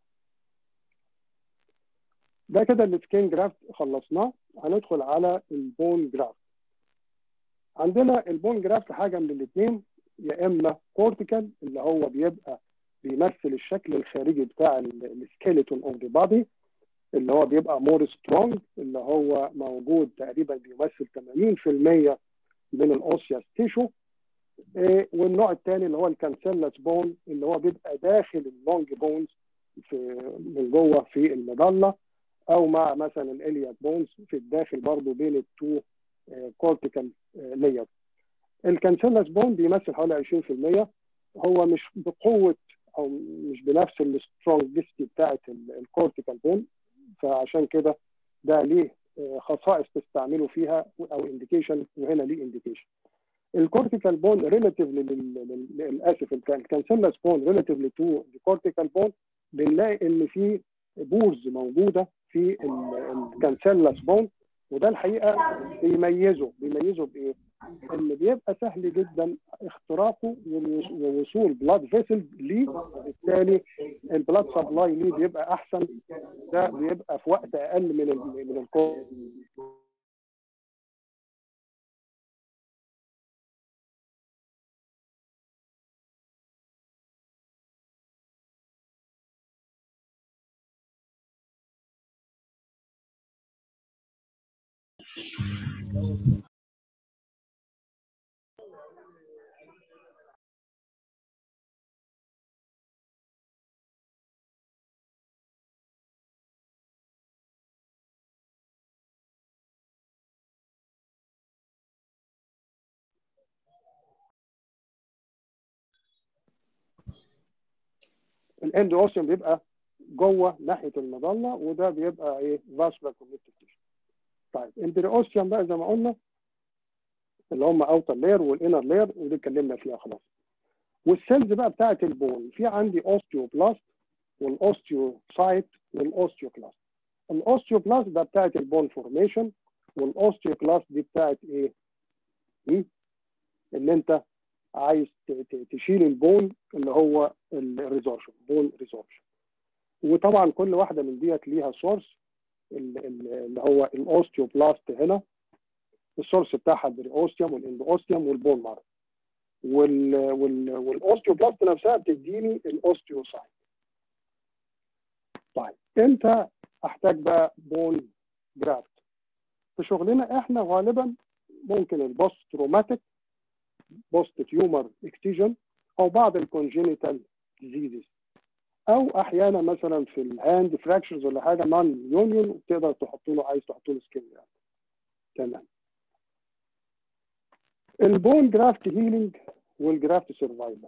ده كده السكين جرافت خلصناه هندخل على البون جرافت عندنا البون جرافت حاجه من الاثنين يا اما كورتيكال اللي هو بيبقى بيمثل الشكل الخارجي بتاع السكيلتون اوف ذا بادي اللي هو بيبقى مور سترونج اللي هو موجود تقريبا بيمثل 80% من الاوسياس تيشو إيه والنوع الثاني اللي هو الكانسيلاس بون اللي هو بيبقى داخل اللونج بونز في من جوه في المظله او مع مثلا الالياك بونز في الداخل برضه بين التو كورتيكال لاير الكانسيلاس بون بيمثل حوالي 20% هو مش بقوه او مش بنفس السترونجستي بتاعت الكورتيكال بون فعشان كده ده ليه خصائص تستعمله فيها او انديكيشن وهنا ليه انديكيشن الكورتيكال بون ريلاتيف للاسف الكانسيلاس بون ريلاتيف تو الكورتيكال بون بنلاقي ان في بورز موجوده في الكانسيلاس بون وده الحقيقه بيميزه بيميزه بايه؟ ان بيبقى سهل جدا اختراقه ووصول بلاد فيسلز ليه وبالتالي البلاد سبلاي ليه بيبقى احسن ده بيبقى في وقت اقل من ال من الكو الاند اوسيوم بيبقى جوه ناحيه المظله وده بيبقى ايه فاسكولار كونكتيف تيشو طيب البريوستيوم بقى زي ما قلنا اللي هم اوتر لاير والانر لاير ودي اتكلمنا فيها خلاص والسيلز بقى بتاعه البون في عندي اوستيوبلاست والاوستيوسايت والاوستيوكلاست الاوستيوبلاست ده بتاعه البون فورميشن والاوستيوكلاست دي بتاعه ايه؟ م? ان انت عايز تشيل البون اللي هو الريزورشن بون ريزورشن وطبعا كل واحده من ديت ليها سورس اللي هو الاوستيوبلاست هنا السورس بتاعها البريوستيوم والاندوستيوم والبون مارو وال وال والاوستيوبلاست نفسها بتديني الاوستيوسايت طيب امتى احتاج بقى بون جرافت في شغلنا احنا غالبا ممكن البوست تروماتيك بوست تيومر اكتيجن او بعض الكونجينيتال ديزيزز او احيانا مثلا في الهاند فراكشرز ولا حاجه نون يونيون تقدر تحط له عايز تحط له سكين يعني. تمام البون جرافت هيلينج والجرافت سرفايفل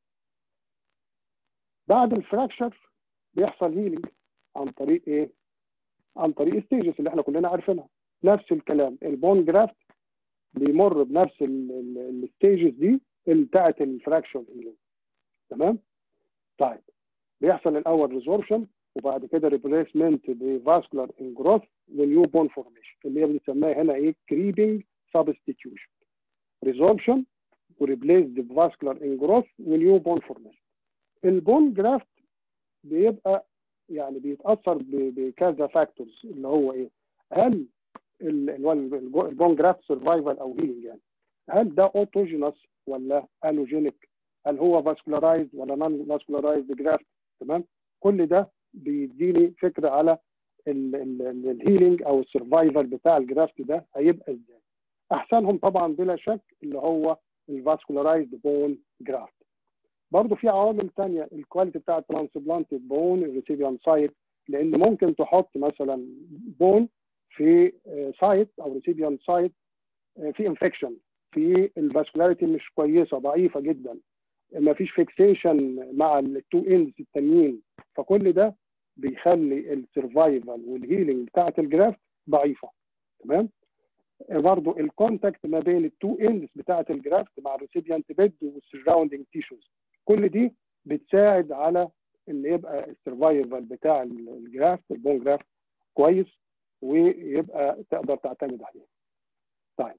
بعد الفراكشر بيحصل هيلينج عن طريق ايه؟ عن طريق الستيجز اللي احنا كلنا عارفينها نفس الكلام البون جرافت بيمر بنفس الستيجز دي بتاعت الفراكشر هيلينج تمام؟ طيب بيحصل الاول ريزورشن وبعد كده ريبليسمنت بفاسكولار انجروث ونيو بون فورميشن اللي هي بنسميها هنا ايه كريبنج سبستيتيوشن ريزوربشن وريبليسد بفاسكولار انجروث ونيو بون فورميشن البون جرافت بيبقى يعني بيتاثر بكذا فاكتورز اللي هو ايه هل البون جرافت سرفايفل او هيلينج يعني هل ده اوتوجينوس ولا الوجينيك هل هو فاسكولارايزد ولا نون فاسكولارايزد جرافت تمام كل ده بيديني فكره على الهيلينج او السرفايفل بتاع الجرافت ده هيبقى ازاي احسنهم طبعا بلا شك اللي هو الفاسكولارايزد بون جرافت برضه في عوامل ثانيه الكواليتي بتاع الترانسبلانتد بون الريسيبيان سايت لان ممكن تحط مثلا بون في سايت او ريسيبيان سايت في انفكشن في الفاسكولاريتي مش كويسه ضعيفه جدا ما فيش فيكسيشن مع التو اندز التانيين فكل ده بيخلي السرفايفل والهيلينج بتاعه الجرافت ضعيفه تمام برضه الكونتاكت ما بين التو اندز بتاعه الجرافت مع الريسيبيانت بيد والسراوندنج تيشوز كل دي بتساعد على ان يبقى السرفايفل بتاع الجرافت البون جرافت كويس ويبقى تقدر تعتمد عليه. طيب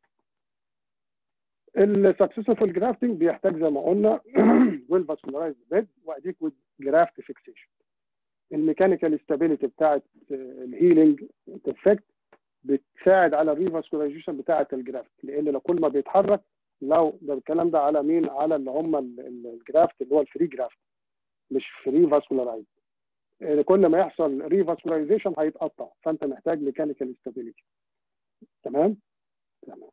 السكسسفول جرافتنج بيحتاج زي ما قلنا ويل فاسكولارايزد بيد واديكويت جرافت فيكسيشن. الميكانيكال ستابيليتي بتاعت الهيلينج افكت بتساعد على الريفاسكولايزيشن بتاعه الجرافت لان لو كل ما بيتحرك لو ده الكلام ده على مين على اللي هم الجرافت اللي هو الفري جرافت مش فري فاسكولارايز كل ما يحصل ريفاسكولايزيشن هيتقطع فانت محتاج ميكانيكال ستابيليتي تمام تمام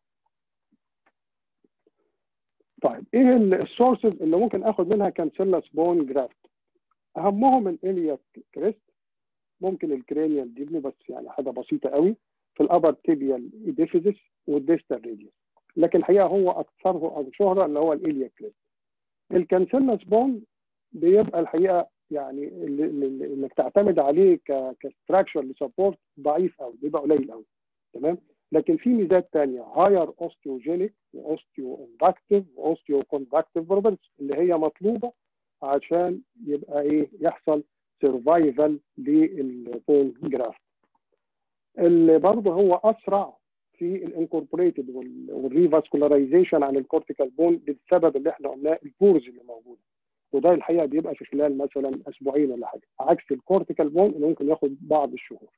طيب ايه السورسز اللي ممكن اخد منها كانسيلاس بون جرافت اهمهم الالياك كريست ممكن الكرينيال ديبني بس يعني حاجه بسيطه قوي في الابر تيبيال ايديفيزيس والديستال راديوس لكن الحقيقه هو اكثره شهره اللي هو الالياك كريست الكانسيلاس بون بيبقى الحقيقه يعني انك تعتمد عليه كستراكشر لسبورت ضعيف قوي بيبقى قليل قوي تمام لكن في ميزات ثانيه هاير اوستيوجينيك واوستيو اندكتيف واوستيو كوندكتيف بروبرتيز اللي هي مطلوبه عشان يبقى ايه يحصل سرفايفل للبون جرافت اللي برضه هو اسرع في الانكوربوريتد والريفاسكولاريزيشن عن الكورتيكال بون بالسبب اللي احنا قلناه البورز اللي موجوده وده الحقيقه بيبقى في خلال مثلا اسبوعين ولا حاجه عكس الكورتيكال بون اللي ممكن ياخد بعض الشهور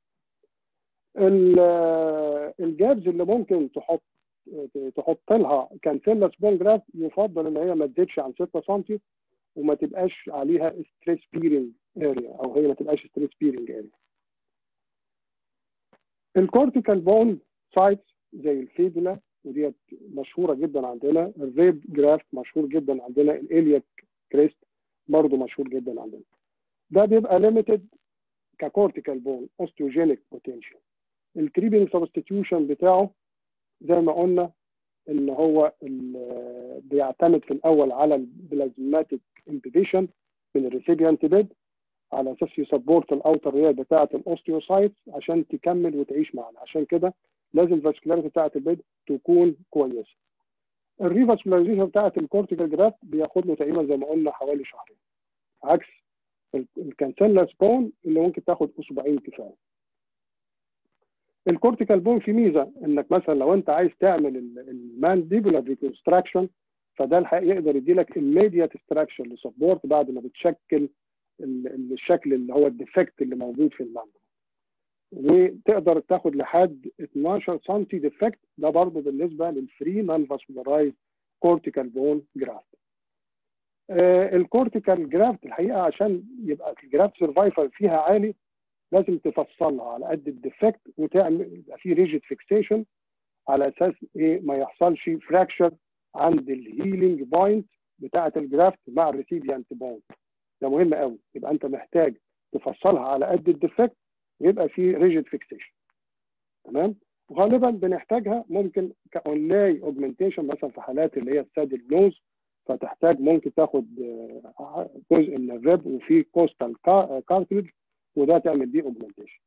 الجابز اللي ممكن تحط تحط لها كانسيلاس بون جراف يفضل ان هي ما تزيدش عن 6 سم وما تبقاش عليها ستريس بيرنج اريا او هي ما تبقاش ستريس بيرنج اريا الكورتيكال بون سايتس زي الفيبولا وديت مشهوره جدا عندنا الريب جرافت مشهور جدا عندنا الالياك كريست برضه مشهور جدا عندنا ده بيبقى ليميتد ككورتيكال بون اوستيوجينيك بوتنشال الكريبنج سبستيتيوشن بتاعه زي ما قلنا ان هو بيعتمد في الاول على البلازماتيك امبيديشن من الريسيبيانت بيد على اساس يسبورت الاوتر ريال بتاعه الاوستيوسايت عشان تكمل وتعيش معنا عشان كده لازم الفاسكولاريتي بتاعه البيد تكون كويسه الريفاسكولاريزيشن بتاعه الكورتيكال جرافت بياخد له تقريبا زي ما قلنا حوالي شهرين عكس الكانسيلا سبون اللي ممكن تاخد اسبوعين كفايه الكورتيكال بون في ميزه انك مثلا لو انت عايز تعمل المانديبولار ريكونستراكشن فده الحقيقه يقدر يدي لك immediate extraction لسبورت بعد ما بتشكل الشكل اللي هو الديفكت اللي موجود في المانديبل وتقدر تاخد لحد 12 سم ديفكت ده برضه بالنسبه للفري نون فاسكولارايز كورتيكال بون جرافت آه الكورتيكال جرافت الحقيقه عشان يبقى الجرافت سرفايفل فيها عالي لازم تفصلها على قد الديفكت وتعمل يبقى في ريجيد فيكسيشن على اساس ايه ما يحصلش فراكشر عند الهيلينج بوينت بتاعه الجرافت مع الريسيبيانت بوينت ده مهم قوي يبقى انت محتاج تفصلها على قد الديفكت ويبقى في ريجيد فيكسيشن تمام غالبا بنحتاجها ممكن كاونلاي اوجمنتيشن مثلا في حالات اللي هي السادل نوز فتحتاج ممكن تاخد جزء من الريب وفي كوستال كارتريج وده تعمل بيه اوجمنتيشن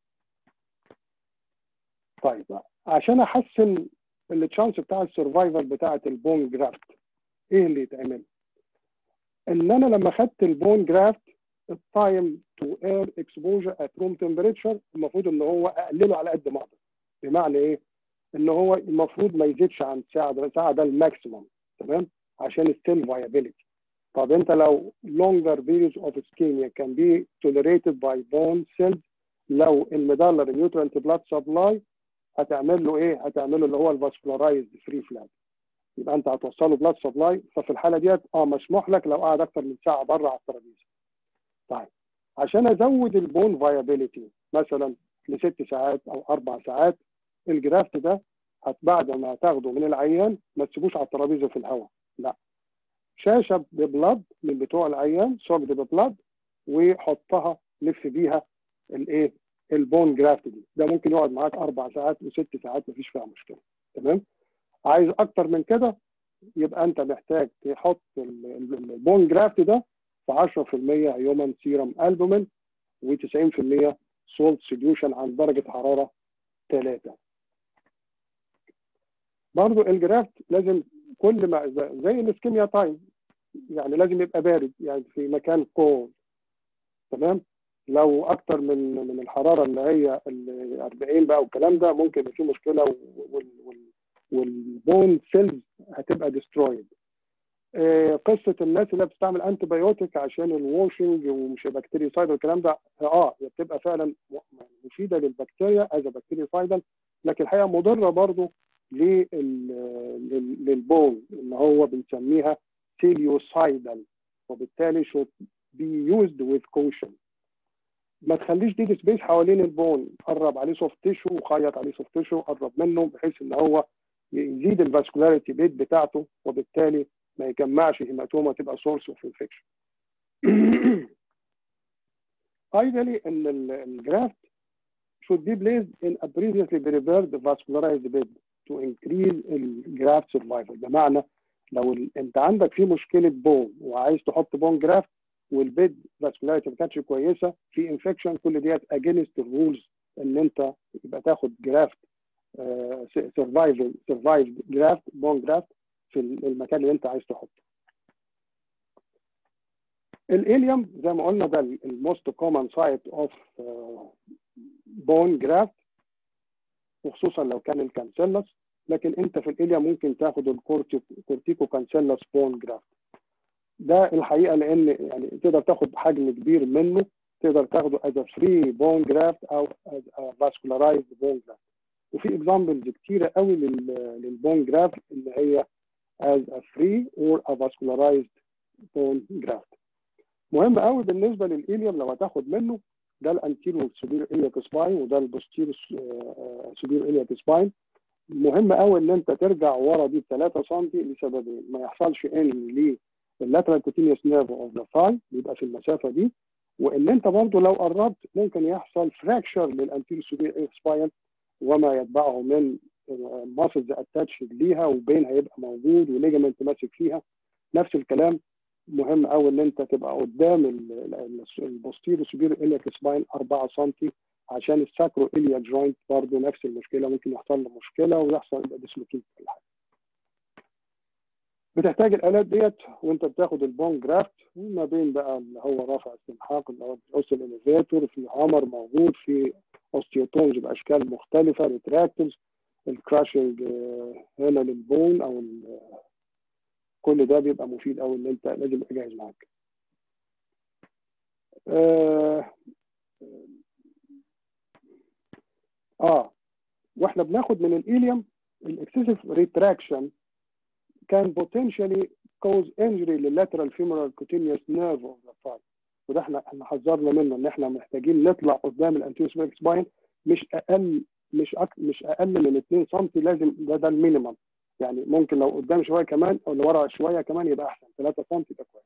طيب عشان احسن التشانس بتاع السرفايفل بتاعه البون جرافت ايه اللي يتعمل؟ ان انا لما خدت البون جرافت التايم تو اير اكسبوجر ات روم تمبريتشر المفروض ان هو اقلله على قد ما اقدر بمعنى ايه؟ ان هو المفروض ما يزيدش عن ساعه ده ساعه ده الماكسيمم تمام؟ عشان السيل فايابيليتي طب انت لو longer periods of ischemia can be tolerated by bone cells لو المدلر النيوترنت بلاد سبلاي هتعمل له ايه؟ هتعمل له اللي هو الفاسكولارايزد فري فلاج يبقى انت هتوصله بلاد سبلاي ففي الحاله ديت اه مسموح لك لو قعد اكتر من ساعه بره على الترابيزه. طيب عشان ازود البون فايابيليتي مثلا لست ساعات او اربع ساعات الجرافت ده بعد ما تاخده من العيان ما تسيبوش على الترابيزه في الهواء لا شاشه ببلاد من بتوع العيان سوكد ببلاد وحطها لف بيها الايه البون جرافت دي ده ممكن يقعد معاك اربع ساعات وست ساعات مفيش فيها مشكله تمام عايز اكتر من كده يبقى انت محتاج تحط البون جرافت ده في 10% هيومن سيرم البومين و90% سولت سوليوشن عند درجه حراره 3 برضو الجرافت لازم كل ما زي الاسكيميا تايم يعني لازم يبقى بارد يعني في مكان كول تمام لو اكتر من من الحراره اللي هي ال 40 بقى والكلام ده ممكن يبقى في مشكله والبون سيلز هتبقى ديسترويد آه قصه الناس اللي بتستعمل انتي بايوتيك عشان الواشنج ومش بكتيريسايد والكلام ده اه هي بتبقى فعلا مفيده للبكتيريا از بكتيريسايدال لكن الحقيقه مضره برضه للبون ان هو بنسميها سيليوسايدال وبالتالي should be used with caution ما تخليش دي سبيس حوالين البون قرب عليه سوفت تيشو وخيط عليه سوفت تيشو قرب منه بحيث ان هو يزيد الفاسكولاريتي بيت بتاعته وبالتالي ما يجمعش هيماتوما تبقى سورس اوف انفكشن ايدلي ان الجرافت should be placed in a previously prepared vascularized bed to increase الجرافت survival بمعنى لو ال... انت عندك في مشكله بون وعايز تحط بون جرافت والبيد فاسكولاريتي ما كانتش كويسه في انفكشن كل ديت اجينست الرولز ان انت يبقى تاخد جرافت سرفايفل سرفايفد جرافت بون جرافت في المكان اللي انت عايز تحطه. الاليوم زي ما قلنا ده الموست كومن سايت اوف بون جرافت وخصوصا لو كان الكانسيلس لكن انت في الاليا ممكن تاخد الكورتيكو كانسيلس بون جرافت ده الحقيقه لان يعني تقدر تاخد حجم كبير منه تقدر تاخده از فري بون جرافت او از فاسكولارايزد بون جرافت وفي اكزامبلز كتيره قوي للبون جرافت اللي هي از فري اور فاسكولارايزد بون جرافت مهم قوي بالنسبه للاليوم لو هتاخد منه ده الانتيريور سوبير الياك سباين وده البوستيريور سوبير الياك سباين مهم قوي ان انت ترجع ورا دي 3 سم لسببين ما يحصلش ان لللاترال كوتينيوس نيرف اوف ذا ثاي بيبقى في المسافه دي وان انت برضو لو قربت ممكن يحصل فراكشر للانتيريور سوبير سباين وما يتبعه من ماسلز اتاتش ليها وبين هيبقى موجود وليجمنت ماسك فيها نفس الكلام مهم قوي ان انت تبقى قدام البوستيرو سوبيرو الياك سباين 4 سم عشان الساكرو الياك جوينت برضه نفس المشكله ممكن يحصل له مشكله ويحصل ديسلوكيت ولا حاجه. بتحتاج الالات ديت وانت بتاخد البون جرافت ما بين بقى اللي هو رافع استنحاق اللي هو الاوسل انوفيتور في هامر موجود في اوستيوتونز باشكال مختلفه ريتراكتلز الكراشنج هنا للبون او كل ده بيبقى مفيد قوي ان انت لازم يبقى جاهز معاك. آه, اه واحنا بناخد من الايليوم الاكسسيف ريتراكشن can potentially cause injury للlateral femoral cutaneous nerve of the thigh وده احنا احنا حذرنا منه ان احنا محتاجين نطلع قدام الانتيوسبيك سباين مش اقل مش أك... مش اقل من 2 سم لازم ده ده المينيمم يعني ممكن لو قدام شويه كمان او لورا شويه كمان يبقى احسن 3 سم يبقى كويس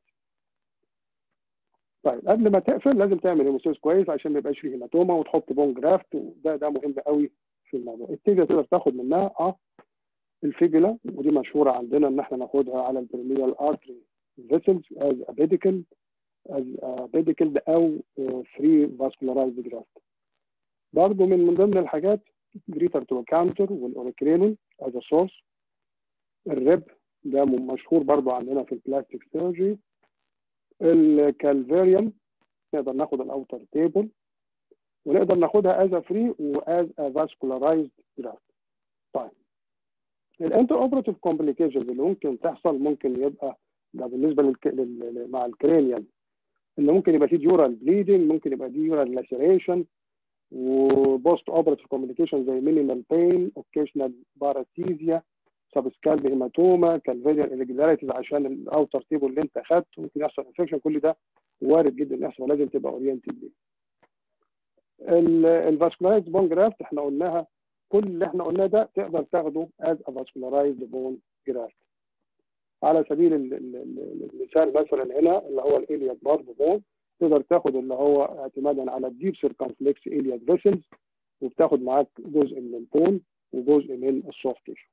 طيب قبل ما تقفل لازم تعمل هيموسيس كويس عشان ما يبقاش فيه هيماتوما وتحط بون جرافت وده ده مهم قوي في الموضوع التيجا تقدر تاخد منها اه الفيبولا ودي مشهوره عندنا ان احنا ناخدها على البريميال ارتري فيسلز از ابيديكال از ابيديكال او فري فاسكولارايزد جرافت برضه من من ضمن الحاجات جريتر تو كاونتر والاوريكرينون از سورس الريب ده مشهور برضه عندنا في البلاستيك سيرجري الكالفيريوم نقدر ناخد الاوتر تيبل ونقدر ناخدها از فري واز فاسكولارايزد جرافت طيب الانتر اوبراتيف كومبليكيشنز اللي ممكن تحصل ممكن يبقى ده بالنسبه للك... لل... مع الكرينيال اللي ممكن يبقى فيه ديورال بليدنج ممكن يبقى ديورال لاسيريشن وبوست اوبراتيف كومبليكيشن زي مينيمال بين اوكيشنال باراتيزيا سبسكالب هيماتوما كالفيديال irregularities عشان الاوتر تيبل اللي انت اخدته ممكن يحصل انفكشن كل ده وارد جدا يحصل ولازم تبقى اورينتد ليه. الفاسكولارايزد بون جرافت احنا قلناها كل اللي احنا قلناه ده تقدر تاخده از فاسكولارايزد بون جرافت. على سبيل المثال مثلا هنا اللي هو الالياك برضه بون تقدر تاخد اللي هو اعتمادا على الديب سيركمفلكس الياك فيسلز وبتاخد معاك جزء من البون وجزء من السوفت تيشو.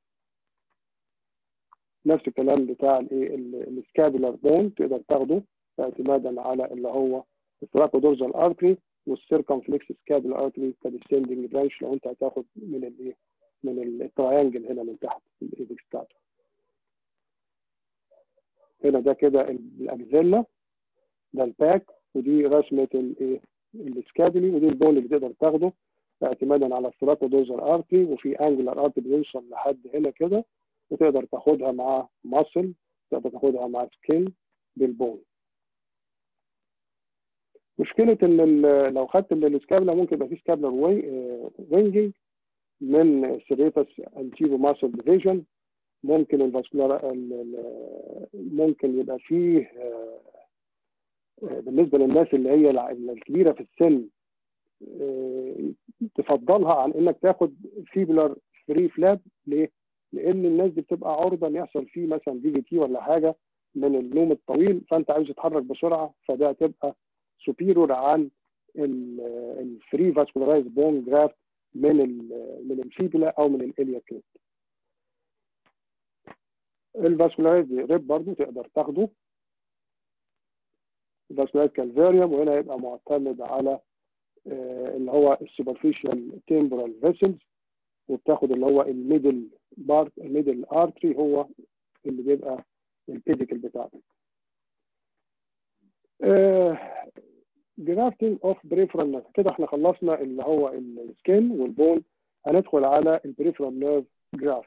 نفس الكلام بتاع الايه السكابولار بون تقدر تاخده اعتمادا على اللي هو التراكودورزال ارتري والسيركمفلكس سكابولار ارتري كديسندنج برانش لو انت هتاخد من الايه من التراينجل هنا من تحت الايبكس بتاعته هنا ده كده الاجزله ده الباك ودي رسمه الايه السكابولي ودي البون اللي تقدر تاخده اعتمادا على التراكودورزال ارتري وفي انجلر ارتري بيوصل لحد هنا كده وتقدر تاخدها مع ماسل تقدر تاخدها مع سكين بالبون مشكلة ان لو خدت من السكابلا ممكن يبقى في سكابلر وينجينج من سيريتس انتيرو ماسل ديفيجن ممكن الفاسكولار ممكن يبقى فيه بالنسبة للناس اللي هي الكبيرة في السن تفضلها عن انك تاخد فيبولار فري فلاب ليه؟ لان الناس دي بتبقى عرضه ان يحصل فيه مثلا دي في تي ولا حاجه من النوم الطويل فانت عايز تتحرك بسرعه فده هتبقى سوبيرور عن الفري فاسكولارايز بون جرافت من من الفيبلا او من الاليا كريت الفاسكولارايز ريب برضو تقدر تاخده الفاسكولارايز كالفيريوم وهنا يبقى معتمد على اللي هو السوبرفيشال تيمبرال فيسلز وبتاخد اللي هو الميدل بارت الميدل ارتري هو اللي بيبقى البيديكل بتاعتك. جرافتنج اوف بريفرال نيرف كده احنا خلصنا اللي هو السكين والبون هندخل على البريفرال نيرف جرافت.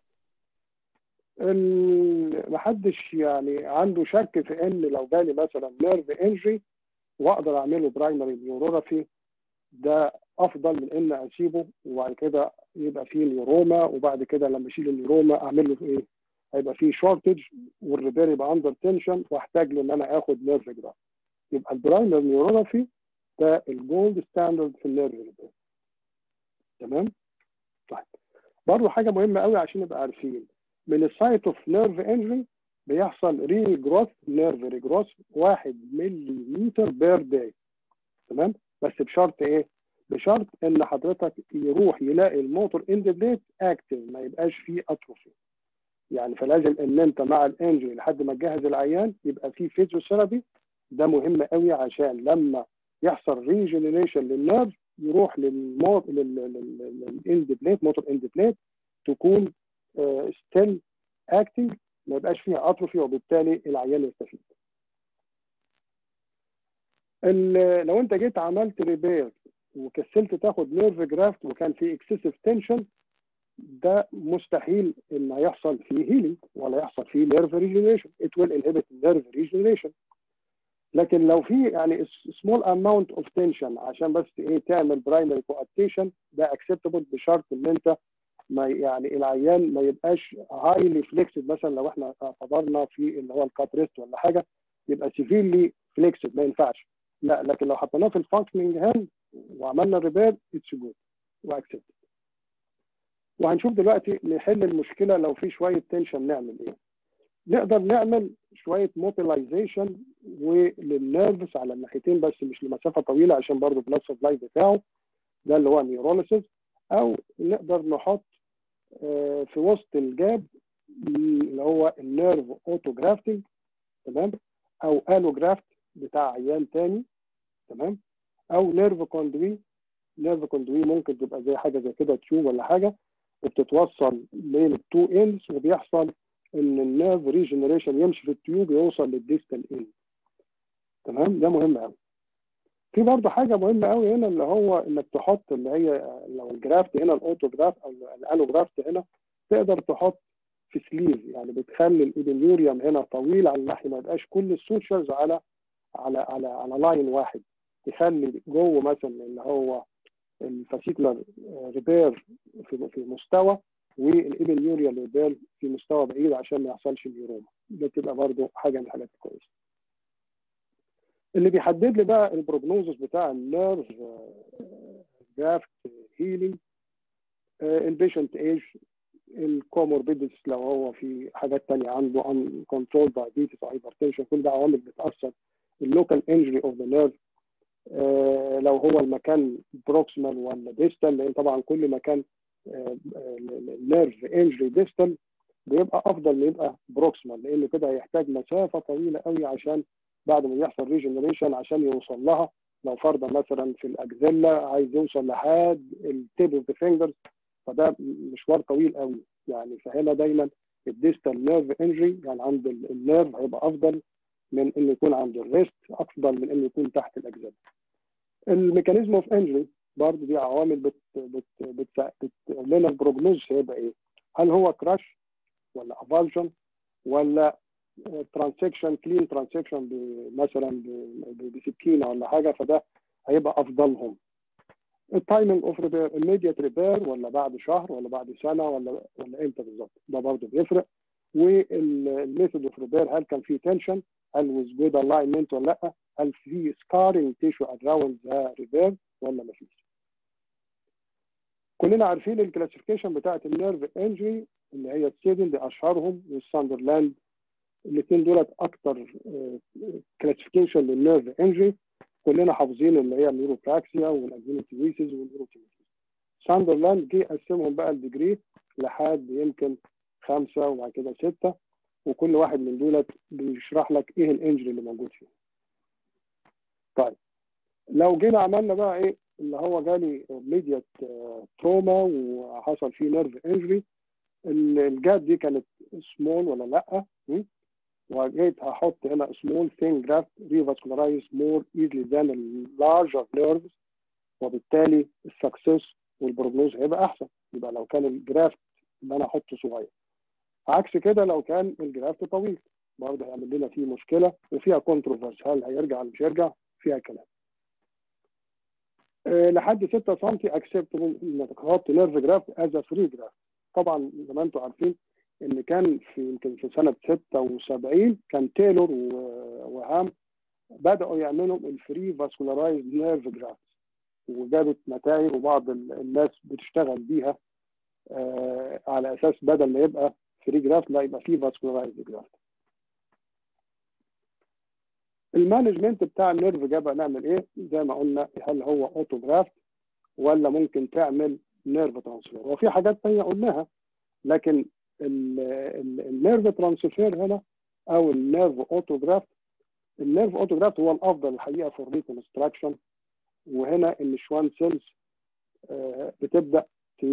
محدش يعني عنده شك في ان لو جالي مثلا نيرف انجري واقدر اعمله برايمري نيورولوجي ده افضل من ان اسيبه وبعد كده يبقى فيه نيوروما وبعد كده لما اشيل النيوروما اعمل له ايه؟ هيبقى فيه شورتج والريبير يبقى اندر تنشن واحتاج له ان انا اخد نيرف جراف يبقى البرايمر نيورولوجي ده الجولد ستاندرد في النيرف ريبير تمام؟ طيب برضه حاجه مهمه قوي عشان نبقى عارفين من السايت اوف نيرف انجري بيحصل ري جروث نيرف ريجروث 1 ملي بير داي تمام؟ بس بشرط ايه؟ بشرط ان حضرتك يروح يلاقي الموتور اند بليت اكتف ما يبقاش فيه اتروفي يعني فلازم ان انت مع الانجري لحد ما تجهز العيان يبقى في فيزيوثيرابي ده مهم قوي عشان لما يحصل ريجنريشن للنيرف يروح للموت للاند بليت موتور اند بليت تكون ستيل اكتنج ما يبقاش فيها اتروفي وبالتالي العيان يستفيد. لو انت جيت عملت ريبير وكسلت تاخد نيرف جرافت وكان في اكسسيف تنشن ده مستحيل ان يحصل فيه هيلينج ولا يحصل فيه نيرف ريجنريشن ات ويل انهبت نيرف ريجنريشن لكن لو في يعني سمول اماونت اوف تنشن عشان بس ايه تعمل برايمري كوابتيشن ده اكسبتبل بشرط ان انت ما يعني العيان ما يبقاش هايلي فليكسد مثلا لو احنا قدرنا في اللي هو الكاتريست ولا حاجه يبقى سيفيرلي فليكسد ما ينفعش لا لكن لو حطيناه في الفانكشننج هاند وعملنا ريبير اتس جود واكسبت وهنشوف دلوقتي نحل المشكله لو في شويه تنشن نعمل ايه نقدر نعمل شويه موتيلايزيشن وللنيرفس على الناحيتين بس مش لمسافه طويله عشان برضه بلاد سبلاي بتاعه ده اللي هو نيوروليسيس او نقدر نحط في وسط الجاب اللي هو النيرف اوتو جرافتنج تمام او الو جرافت بتاع عيان تاني تمام او نيرف كوندوي نيرف كوندوي ممكن تبقى زي حاجه زي كده تيوب ولا حاجه وبتتوصل بين التو اندز وبيحصل ان النيرف ريجنريشن يمشي في التيوب يوصل للديستال اند تمام ده مهم قوي في برضه حاجه مهمه قوي هنا اللي هو انك تحط اللي هي لو الجرافت هنا الاوتو جراف او الالو جرافت هنا تقدر تحط في سليف يعني بتخلي الايدنيوريوم هنا طويل على الناحيه ما يبقاش كل السوتشرز على على على على لاين واحد تخلي جوه مثلا اللي هو الفاسيكولار ريبير في في مستوى والايبنيوريال ريبير في مستوى بعيد عشان ما يحصلش نيوروما ده تبقى برضه حاجه من الحاجات الكويسه اللي بيحدد لي بقى البروجنوزس بتاع النيرف جرافت هيلينج البيشنت ايج الكوموربيدس لو هو في حاجات تانية عنده ان كنترول دايابيتس او هايبرتنشن كل ده عوامل بتاثر اللوكال انجري اوف ذا نيرف لو هو المكان بروكسيمال ولا ديستال لان طبعا كل مكان النيرف انجري ديستال بيبقى افضل ما يبقى بروكسيمال لانه كده هيحتاج مسافه طويله قوي عشان بعد ما يحصل ريجنريشن عشان يوصل لها لو فرضا مثلا في الاجزله عايز يوصل لحد التيب اوف ذا فينجرز فده مشوار طويل قوي يعني فهنا دايما الديستال نيرف انجري يعني عند النيرف هيبقى افضل من انه يكون عند الريست افضل من انه يكون تحت الاجزله. الميكانيزم اوف انجري برضه دي عوامل بت بت بت بتقول لنا البروجنوز هيبقى ايه؟ هل هو كراش ولا افالجن ولا ترانسكشن كلين ترانسكشن مثلا بسكينه ولا حاجه فده هيبقى افضلهم. التايمنج اوف ريبير immediate ريبير ولا بعد شهر ولا بعد سنه ولا ولا امتى بالظبط ده برضه بيفرق والميثود اوف ريبير هل كان في تنشن هل ويز جود الاينمنت ولا لا هل في سكارينج تيشو اراوند ذا ريبير ولا ما فيش كلنا عارفين الكلاسيفيكيشن بتاعت النيرف انجري اللي هي السيفن دي اشهرهم والساندرلاند الاثنين دولت اكتر كلاسيفيكيشن للنيرف انجري كلنا حافظين اللي هي النيوروبراكسيا والاجينيتيويسيس والنيوروتيميسيس ساندرلاند جه قسمهم بقى الديجري لحد يمكن خمسه وبعد كده سته وكل واحد من دولت بيشرح لك ايه الانجري اللي موجود فيه. طيب لو جينا عملنا بقى ايه اللي هو جالي ميديات تروما وحصل فيه نيرف انجري الجاب دي كانت سمول ولا لا وجيت هحط هنا سمول ثين جرافت ريفاسكولارايز مور ايزلي ذان اللارجر نيرفز وبالتالي السكسس والبروجنوز هيبقى احسن يبقى لو كان الجرافت اللي انا احطه صغير عكس كده لو كان الجرافت طويل برضه هيعمل لنا فيه مشكله وفيها كونتروفيرس هل هيرجع ولا مش هيرجع فيها كلام أه لحد 6 سم اكسبت انك تحط نيرف جرافت از فري جرافت طبعا زي ما انتم عارفين ان كان في يمكن في سنه 76 كان تايلور وهام بداوا يعملوا الفري فاسكولارايز نيرف جرافت وجابت نتائج وبعض الناس بتشتغل بيها آه على اساس بدل ما يبقى فري جرافت لا يبقى فيه فاسكولارايز جرافت المانجمنت بتاع النيرف جابها نعمل ايه زي ما قلنا هل هو اوتو جرافت ولا ممكن تعمل نيرف ترانسفير وفي حاجات تانية قلناها لكن النيرف ترانسفير هنا او النيرف اوتوجرافت النيرف اوتوجرافت هو الافضل الحقيقه في الريكونستراكشن وهنا الشوان سيلز بتبدا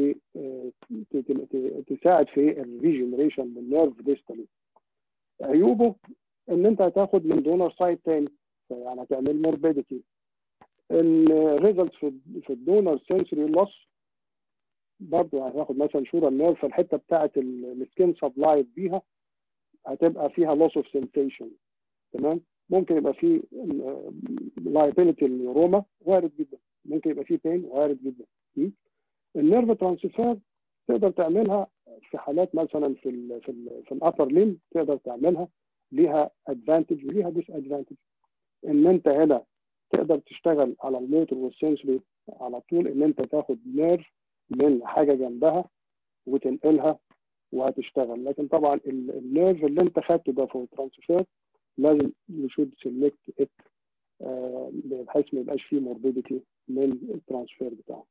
تساعد في الريجنريشن للنيرف ديستالي عيوبه ان انت هتاخد من دونر سايت تاني يعني هتعمل موربيديتي الريزلت في في الدونر سنسوري لوس برضه هتاخد مثلا شورى النيرف فالحته بتاعت السكين سبلاي بيها هتبقى فيها لوس اوف سنسيشن تمام ممكن يبقى في لايبيليتي النيوروما وارد جدا ممكن يبقى في بين وارد جدا النيرف ترانسفير تقدر تعملها في حالات مثلا في ال في ال في الابر لين تقدر تعملها ليها ادفانتج وليها ديس ادفانتج ان انت هنا تقدر تشتغل على الموتور والسنسوري على طول ان انت تاخد نيرف من حاجه جنبها وتنقلها وهتشتغل لكن طبعا النيرف اللي انت خدته ده فور ترانسفير لازم يشود سيلكت ات بحيث ما يبقاش فيه موربيديتي من الترانسفير بتاعه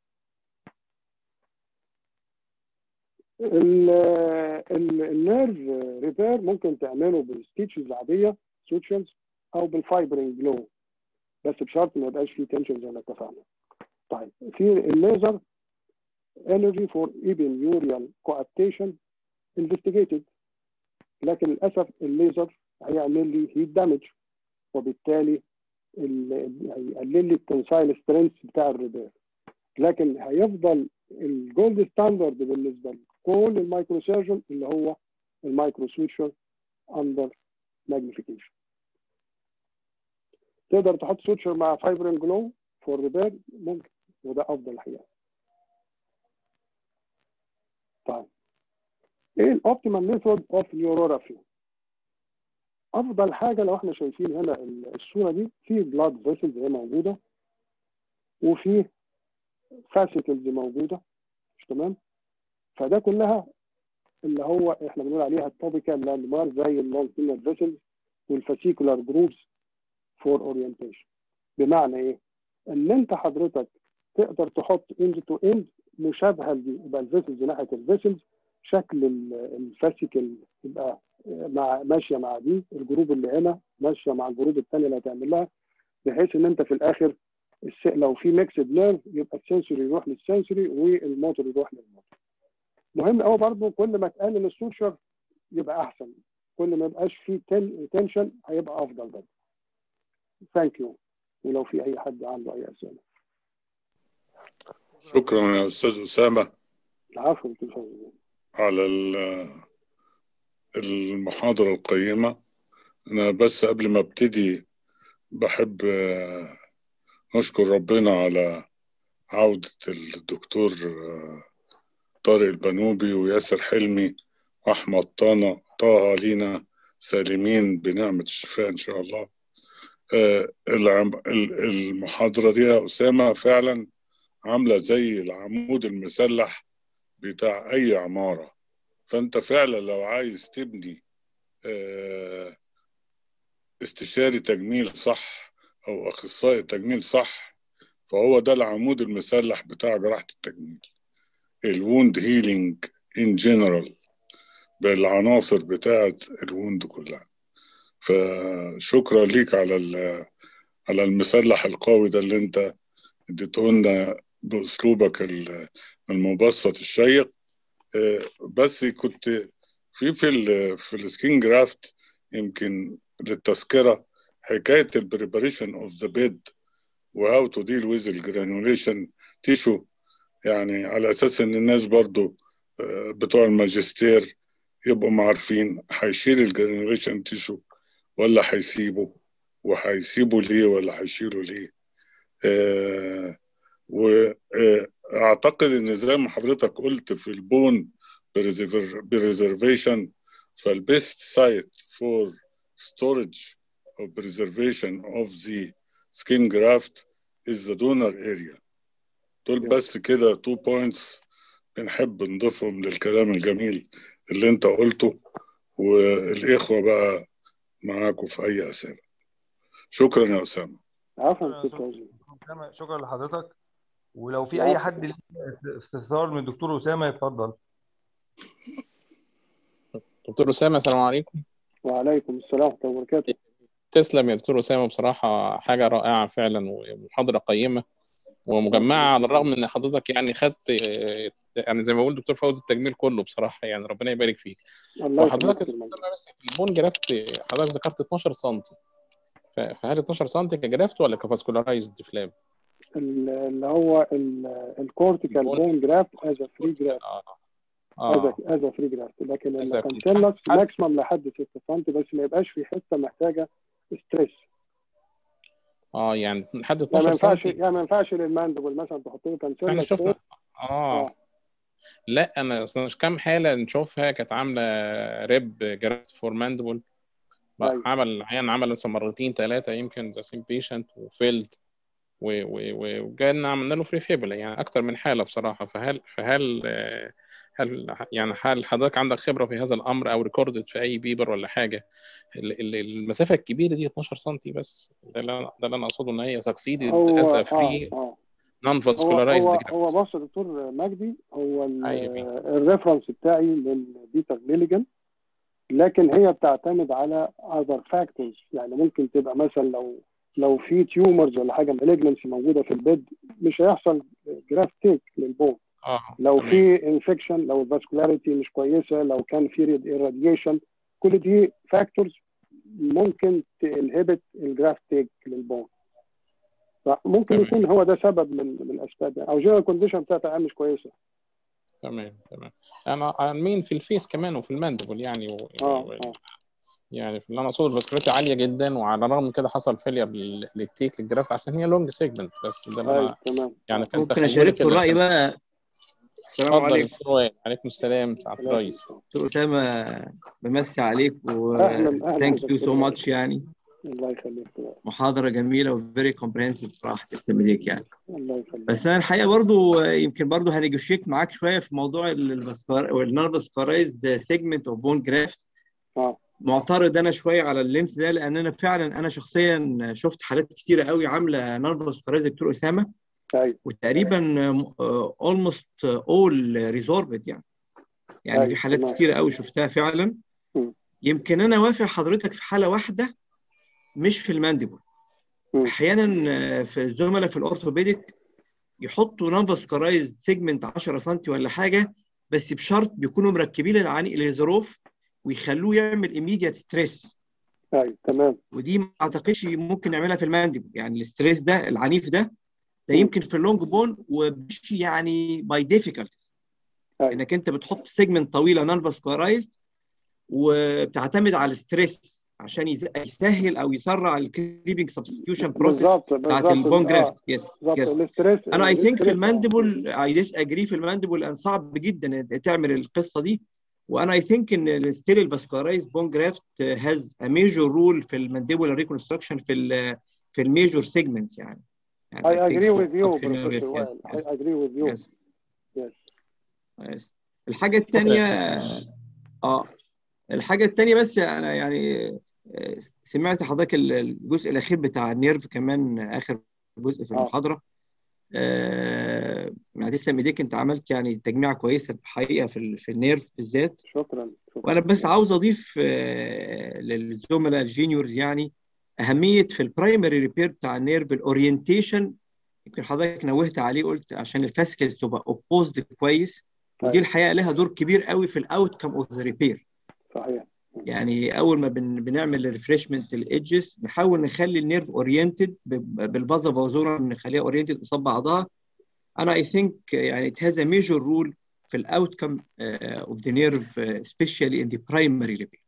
النيرف ريبير ممكن تعمله بالستيتشز العاديه سوتشرز او بالفايبرين جلو بس بشرط ما يبقاش فيه تنشن زي ما اتفقنا طيب في الليزر energy for epineurial coaptation investigated لكن للاسف الليزر هيعمل لي هيت دامج وبالتالي هيقلل لي التنسايل سترينث بتاع الريبير لكن هيفضل الجولد ستاندرد بالنسبه لكل المايكرو سيرجن اللي هو المايكرو سويتشر اندر ماجنيفيكيشن تقدر تحط سويتشر مع فايبرين جلو فور ريبير ممكن وده افضل الحقيقه طيب ايه الاوبتيمال ميثود اوف نيورورافي افضل حاجه لو احنا شايفين هنا الصوره دي في بلاد فيسلز هي موجوده وفي فاسيكلز موجوده مش تمام فده كلها اللي هو احنا بنقول عليها التوبيكال لاند مارك زي اللونجينال فيسلز والفاسيكولار جروبس فور اورينتيشن بمعنى ايه؟ ان انت حضرتك تقدر تحط اند تو اند مشابهه لدي يبقى الفيسلز ناحيه الفيسلز شكل الفاسيكل يبقى مع ماشيه مع دي الجروب اللي هنا ماشيه مع الجروب الثانيه اللي هتعمل لها بحيث ان انت في الاخر لو في ميكسد نيرف يبقى السنسوري يروح للسنسوري والموتور يروح للموتور. مهم قوي برضه كل ما تقلل السوشر يبقى احسن كل ما يبقاش فيه تنشن هيبقى افضل برضه. ثانك يو ولو في اي حد عنده اي اسئله. شكرا يا استاذ اسامه العفو على المحاضره القيمه انا بس قبل ما ابتدي بحب نشكر ربنا على عودة الدكتور طارق البنوبي وياسر حلمي وأحمد طه طه لينا سالمين بنعمة الشفاء إن شاء الله المحاضرة دي يا أسامة فعلا عاملة زي العمود المسلح بتاع أي عمارة فأنت فعلا لو عايز تبني استشاري تجميل صح او اخصائي تجميل صح فهو ده العمود المسلح بتاع جراحه التجميل الووند هيلينج ان جنرال بالعناصر بتاعه الووند كلها فشكرا ليك على على المسلح القوي ده اللي انت اديته لنا باسلوبك المبسط الشيق بس كنت في في ال في السكين جرافت يمكن للتذكره حكايه البريباريشن اوف ذا بيد وهاو تو ديل ويز الجرانوليشن تيشو يعني على اساس ان الناس برضو بتوع الماجستير يبقوا عارفين هيشيل الجرانوليشن تيشو ولا هيسيبه وهيسيبه ليه ولا هيشيله ليه آه واعتقد ان زي ما حضرتك قلت في البون بريزرفيشن فالبيست سايت فور storage or preservation of the skin graft is the donor area دول بس كده تو بوينتس بنحب نضيفهم للكلام الجميل اللي انت قلته والاخوه بقى معاكم في اي اسئله شكرا يا اسامه عفوا شكرا لحضرتك ولو في اي حد ليه استفسار من الدكتور اسامه يتفضل دكتور اسامه السلام عليكم وعليكم السلام ورحمه الله وبركاته تسلم يا دكتور اسامه بصراحه حاجه رائعه فعلا ومحاضره قيمه ومجمعه على الرغم ان حضرتك يعني خدت يعني زي ما بقول دكتور فوزي التجميل كله بصراحه يعني ربنا يبارك فيك الله وحضرتك يخليك بس في البون جرافت حضرتك ذكرت 12 سم ف- فهل 12 سم كجرافت ولا كفاسكولارايزد فلاب؟ ال- اللي هو الكورتيكال البون- بون جرافت از فري جرافت اه از اه از فري جرافت لكن As a free الكونتينلس graft. ماكسيمم لحد 6 سم بس ما يبقاش في حته محتاجه ستريس اه يعني لحد يعني ما 12 ينفعش سم يعني ما ينفعش للماندبل مثلا تحط له احنا كونتينلس شفنا اه اه لا انا اصلا مش كام حاله نشوفها كانت عامله ريب جرافت فور ماندبل أيوة. عمل عيان عمل مثلا مرتين ثلاثه يمكن ذا سيم بيشنت وفيلد وجانا عملنا له فري فيبولا يعني اكتر من حاله بصراحه فهل فهل آه، هل يعني هل حضرتك عندك خبره في هذا الامر او ريكوردد في اي بيبر ولا حاجه ال- ال- المسافه الكبيره دي 12 سم بس ده اللي انا ده اللي انا اقصده ان هي سكسيدد هو از اه فري اه نون هو فاسكولارايزد هو هو بص يا دكتور مجدي هو ال- أيوة بيه. الريفرنس بتاعي للبيتر ميليجان لكن هي بتعتمد على other factors يعني ممكن تبقى مثلا لو لو في تيومرز ولا حاجه مالجنسي موجوده في البيد مش هيحصل جرافت تيك للبون اه لو تمام. في انفكشن لو الفاسكولاريتي مش كويسه لو كان في irradiation كل دي فاكتورز ممكن تنهبت الجرافت تيك للبون فممكن تمام. يكون هو ده سبب من من الاسباب يعني او جنرال كونديشن بتاعت العيان مش كويسه تمام تمام انا انا مين في الفيس كمان وفي الماندبل يعني و... اه و... اه يعني في اللي انا اقصده الفاسكولاريتي عاليه جدا وعلى الرغم من كده حصل فيلير لل- للتيك للجرافت عشان هي لونج سيجمنت بس ده اللي ايوه انا تمام يعني كان ممكن تخيلي اشارككم كده الراي كان- بقى السلام اتفضل يا عليكم دكتور وائل عليكم السلام سعاده الرئيس دكتور اسامه بمسي عليك و أهلاً، أهلاً ثانك يو دكتور سو وائل. ماتش يعني الله يخليك محاضره جميله وفيري كومبريهنسيف بصراحه تسلم ايديك يعني الله يخليك بس انا الحقيقه برضو يمكن برضو هنيجوشيت معاك شويه في موضوع النرفسكورايزد سيجمنت اوف بون جرافت اه معترض انا شويه على اللينس ده لان انا فعلا انا شخصيا شفت حالات كتيره قوي عامله نرفسكورايزد دكتور اسامه ايوه وتقريبا اولموست اول ريزوربد يعني يعني أيوة، في حالات تمام. كتيره قوي شفتها فعلا م. يمكن انا وافق حضرتك في حاله واحده مش في المانديبل م. احيانا آه، في الزملاء في الاورثوبيديك يحطوا نافاسكورايز سيجمنت 10 سم ولا حاجه بس بشرط بيكونوا مركبين العاني الهيزروف ويخلوه يعمل immediate ستريس ايوه تمام ودي ما اعتقدش ممكن نعملها في المانديبل يعني الستريس ده العنيف ده ده م. يمكن في اللونج بون ومش يعني باي ديفيكالتيز أيوة. انك انت بتحط سيجمنت طويله نون فاسكولارايزد وبتعتمد على الستريس عشان يز- يسهل او يسرع الكريبنج سبستيوشن بروسيس بالظبط بتاعت بالظبط البون اه جرافت يس بالظبط يس الاستريس انا اي ثينك الاستريس، في آه. المانديبل اي ديس اجري في المانديبل ان صعب جدا إن تعمل القصه دي وانا اي ثينك ان ستيل الفاسكولارايز بون جرافت هاز ا ميجور رول في المانديبولار ريكونستراكشن في ال في الميجور سيجمنتس يعني يعني I I think agree so. with you Okay, yes, Professor yes, Weil I yes, agree with you yes. Yes. yes. الحاجه الثانيه اه الحاجه الثانيه بس انا يعني آه، سمعت حضرتك الجزء الاخير بتاع النيرف كمان اخر جزء في آه. المحاضره آه يعني تسلم ايديك انت عملت يعني تجميع كويسه الحقيقه في ال- في النيرف بالذات شكرا شكرا وانا بس عاوز اضيف آه، للزملاء الجينيورز يعني اهميه في البرايمري ريبير بتاع النيرف الاورينتيشن يمكن حضرتك نوهت عليه قلت عشان الفاسكلز تبقى اوبوزد كويس ودي أيوة. الحقيقه لها دور كبير قوي في الاوت كم اوف ذا ريبير صحيح يعني اول ما بن بنعمل ريفريشمنت الايدجز نحاول نخلي النيرف اورينتد بالبازا فازورا نخليها اورينتد قصاد بعضها انا اي ثينك يعني it has a major role في الاوتكم اوف ذا نيرف especially in the primary repair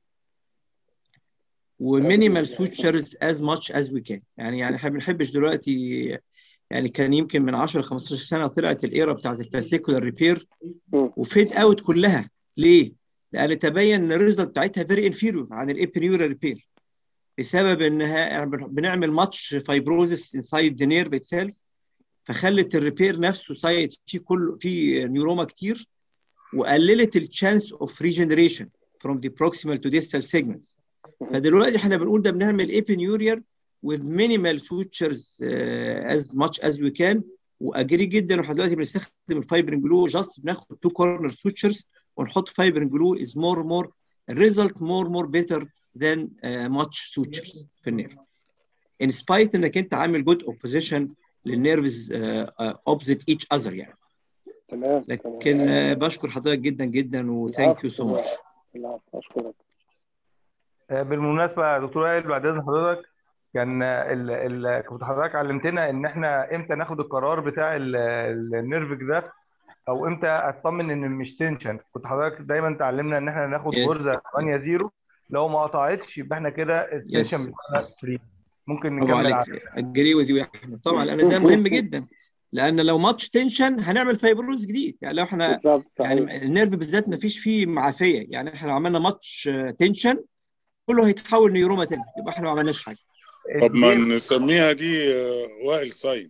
ومينيمال سوتشرز as much as we can يعني يعني احنا ما بنحبش دلوقتي يعني كان يمكن من 10 15 سنه طلعت الايرا بتاعت الفاسيكولار ريبير مم. وفيد اوت كلها ليه؟ لان تبين ان الريزلت بتاعتها فيري انفيريور عن الابنيورال ريبير بسبب انها بنعمل ماتش فايبروزس انسايد ذا نيرف اتسيلف فخلت الريبير نفسه سايت فيه كل فيه نيوروما كتير وقللت الشانس اوف ريجنريشن from the proximal to distal segments فدلوقتي احنا بنقول ده بنعمل ابنيوريال with minimal sutures uh, as much as we can واجري جدا واحنا دلوقتي بنستخدم الفايبرين جلو جاست بناخد تو كورنر سوتشرز ونحط فايبرين جلو از مور مور الريزلت مور مور بيتر ذان ماتش سوتشرز في النيرف ان سبايت انك انت عامل جود اوبوزيشن للنيرفز اوبزيت ايتش اذر يعني تمام لكن آه، بشكر حضرتك جدا جدا وثانك يو سو ماتش العفو اشكرك آه، بالمناسبة يا دكتور وائل بعد إذن حضرتك كان ال ال كنت حضرتك علمتنا إن إحنا إمتى ناخد القرار بتاع ال- النيرف جرافت أو إمتى أطمن إن مش تنشن كنت حضرتك دايما تعلمنا إن إحنا ناخد Yes. غرزة 8 0 لو ما قطعتش يبقى إحنا كده التنشن بتاعنا فري ممكن برافو نكمل عليك على اجري وذ يو احمد طبعا لان ده مهم جدا لان لو ماتش تنشن هنعمل فايبروز جديد يعني لو احنا بالظبط صحيح. يعني النيرف بالذات ما فيش فيه معافيه يعني احنا لو عملنا ماتش تنشن كله هيتحول نيوروما تاني يبقى احنا ما عملناش حاجه طب ما الجيم- نسميها دي آه، وائل ساين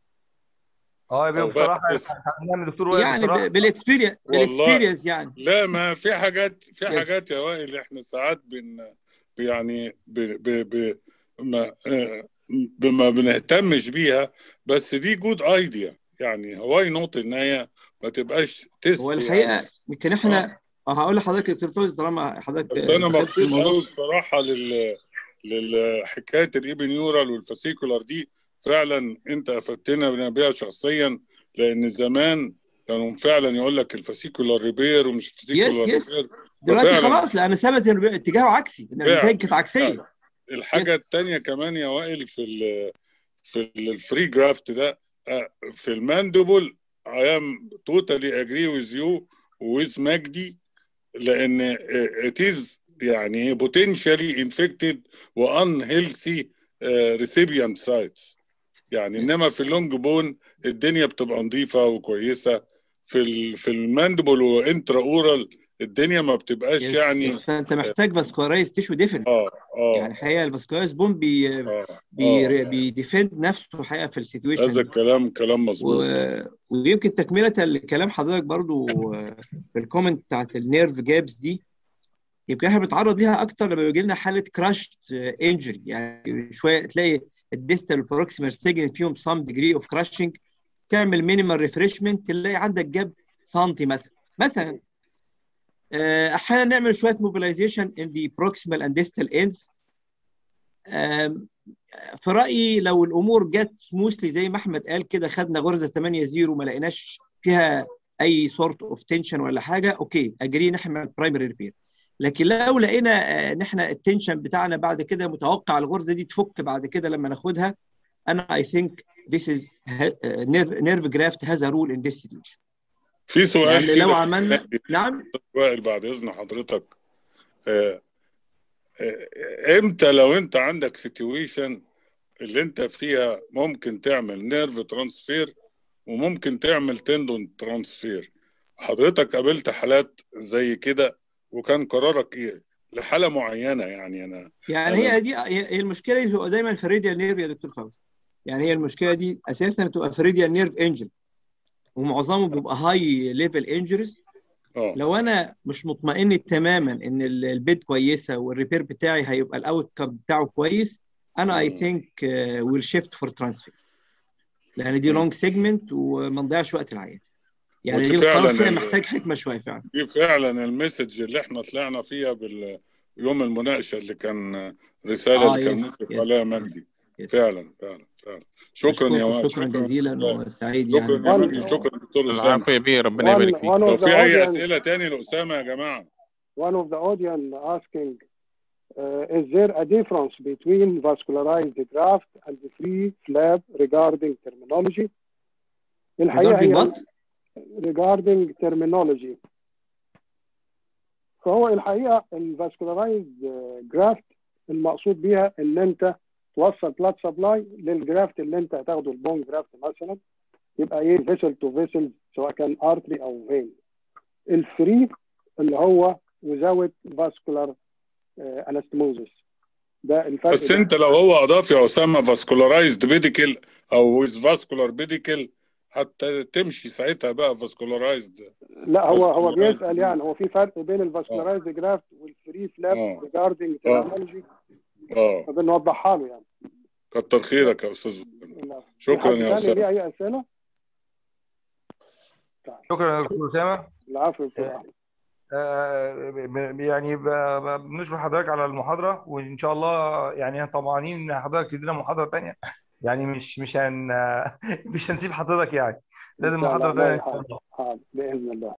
اه أو بصراحة بقى بس. تعلمنا دكتور وائل يعني بصراحة بالاكسبيرينس والله. بالاكسبيرينس يعني لا ما في حاجات في Yes. حاجات يا وائل احنا ساعات بن يعني ب ب ب ما آه، ما بنهتمش بيها بس دي جود ايديا يعني واي نوت ان هي ما تبقاش تيست هو يعني. الحقيقه يمكن احنا اه هقول لحضرتك يا دكتور فوز طالما حضرتك بس انا دخلت في مبسوط الموضوع. قوي بصراحه لل للحكايه الايبي نيورال والفاسيكولار دي فعلا انت افدتنا بيها شخصيا لان زمان كانوا فعلا يقول لك الفاسيكولار ريبير ومش الفاسيكولار Yes, yes. ريبير دلوقتي ففعلا- خلاص لان ثبت ان اتجاهه عكسي ان فعلا. النتائج كانت عكسيه فعلا. الحاجه الثانيه كمان يا وائل في ال في الفري جرافت ده آه، في الماندبل I am totally agree with you with مجدي لان it is يعني potentially infected و unhealthy آه، recipient sites يعني انما في اللونج بون الدنيا بتبقى نظيفه وكويسه في ال في الماندبل وانترا اورال الدنيا ما بتبقاش Yes, يعني yes. فانت محتاج فاسكولارايز تيشو ديفرنت اه اه يعني الحقيقه الفاسكولارايز بوم بي اه بي آه. بيديفند نفسه الحقيقه في السيتويشن هذا الكلام كلام و... مظبوط ويمكن تكمله لكلام حضرتك برضو آه، في الكومنت بتاعت النيرف جابس دي يمكن احنا بنتعرض ليها اكتر لما بيجي لنا حاله كراشت انجري يعني شويه تلاقي الديستال والبروكسيمال سيجن فيهم سام ديجري اوف كراشنج تعمل مينيمال ريفريشمنت تلاقي عندك جاب سنتي مثلا مثلا آه، احيانا نعمل شويه موبيلايزيشن ان ذا بروكسيمال اند ديستال اندز في رايي لو الامور جت سموثلي زي ما احمد قال كده خدنا غرزه 8 0 وما لقيناش فيها اي سورت اوف تنشن ولا حاجه اوكي اجري نحمل برايمري ريبير لكن لو لقينا آه، ان احنا التنشن بتاعنا بعد كده متوقع الغرزه دي تفك بعد كده لما ناخدها انا اي ثينك this is nerve graft has a rule in this situation في سؤال يعني لو كده عملنا نعم وائل بعد اذن حضرتك آه، آه، امتى لو انت عندك سيتويشن اللي انت فيها ممكن تعمل نيرف ترانسفير وممكن تعمل تندون ترانسفير حضرتك قابلت حالات زي كده وكان قرارك ايه لحالة معينة يعني انا يعني أنا- هي دي هي هي المشكله دي بتبقى دايما في الراديال نيرف يا دكتور فوزي يعني هي المشكله دي اساسا بتبقى في الراديال نيرف انجري ومعظمه بيبقى هاي ليفل انجريز اه لو انا مش مطمئن تماما ان ال- البيد كويسه والريبير بتاعي هيبقى الاوت كم بتاعه كويس انا اي مم. ثينك ويل شيفت فور ترانسفير لان دي مم. لونج سيجمنت وما نضيعش وقت العيان يعني ودي دي القرار فعلاً فيها ال- محتاج حكمه شويه فعلا دي فعلا المسج اللي احنا طلعنا فيها باليوم المناقشة اللي كان رسالة آه، اللي كان يس، مشرف يس. عليها مجدي يس. فعلا فعلا فعلا شكرا يا أشكركم وائل شكرا شكرا جزيلا أستاذ. وسعيد شكرا يعني يا وال- مجدي شكرا دكتور اسامه العفو يا بيه ربنا One, يبارك فيك one لو of the في اي audience, اسئله تاني لاسامه يا جماعه one of the audience asking, uh, is there a difference between vascularized graft and free flap regarding terminology? الحقيقة regarding هي what؟ regarding terminology. فهو الحقيقة الفاسكولارايزد جرافت المقصود بيها ان انت توصل بلاد سبلاي للجرافت اللي انت هتاخده البون جرافت مثلا يبقى ايه فيسل تو فيسل سواء كان ارتري او فين. الفري اللي هو وزاوت فاسكولار انستموزس ده الفرق بس بين- انت لو هو اضاف يا اسامه فاسكولارايزد بيديكل او ويز فاسكولار بيديكل حتى تمشي ساعتها بقى فاسكولارايزد لا هو هو vascularized. بيسال يعني هو في فرق بين الفاسكولارايزد جرافت والفري فلاب آه. ريجاردنج آه. ترمينولوجي اه فبنوضحها له يعني كتر خيرك يا استاذ لا. شكرا في حد يا تاني ليه اسامه اي اسئله؟ شكرا يا دكتور اسامه العفو يا دكتور أحمد. آه، ب- يعني ب- ب- بنشكر حضرتك على المحاضرة وإن شاء الله يعني طمعانين إن حضرتك تدينا محاضرة تانية يعني مش مش هن مش هنسيب حضرتك يعني لازم إن شاء الله. محاضرة الله تانية إن شاء يحفظك. الله حاضر بإذن الله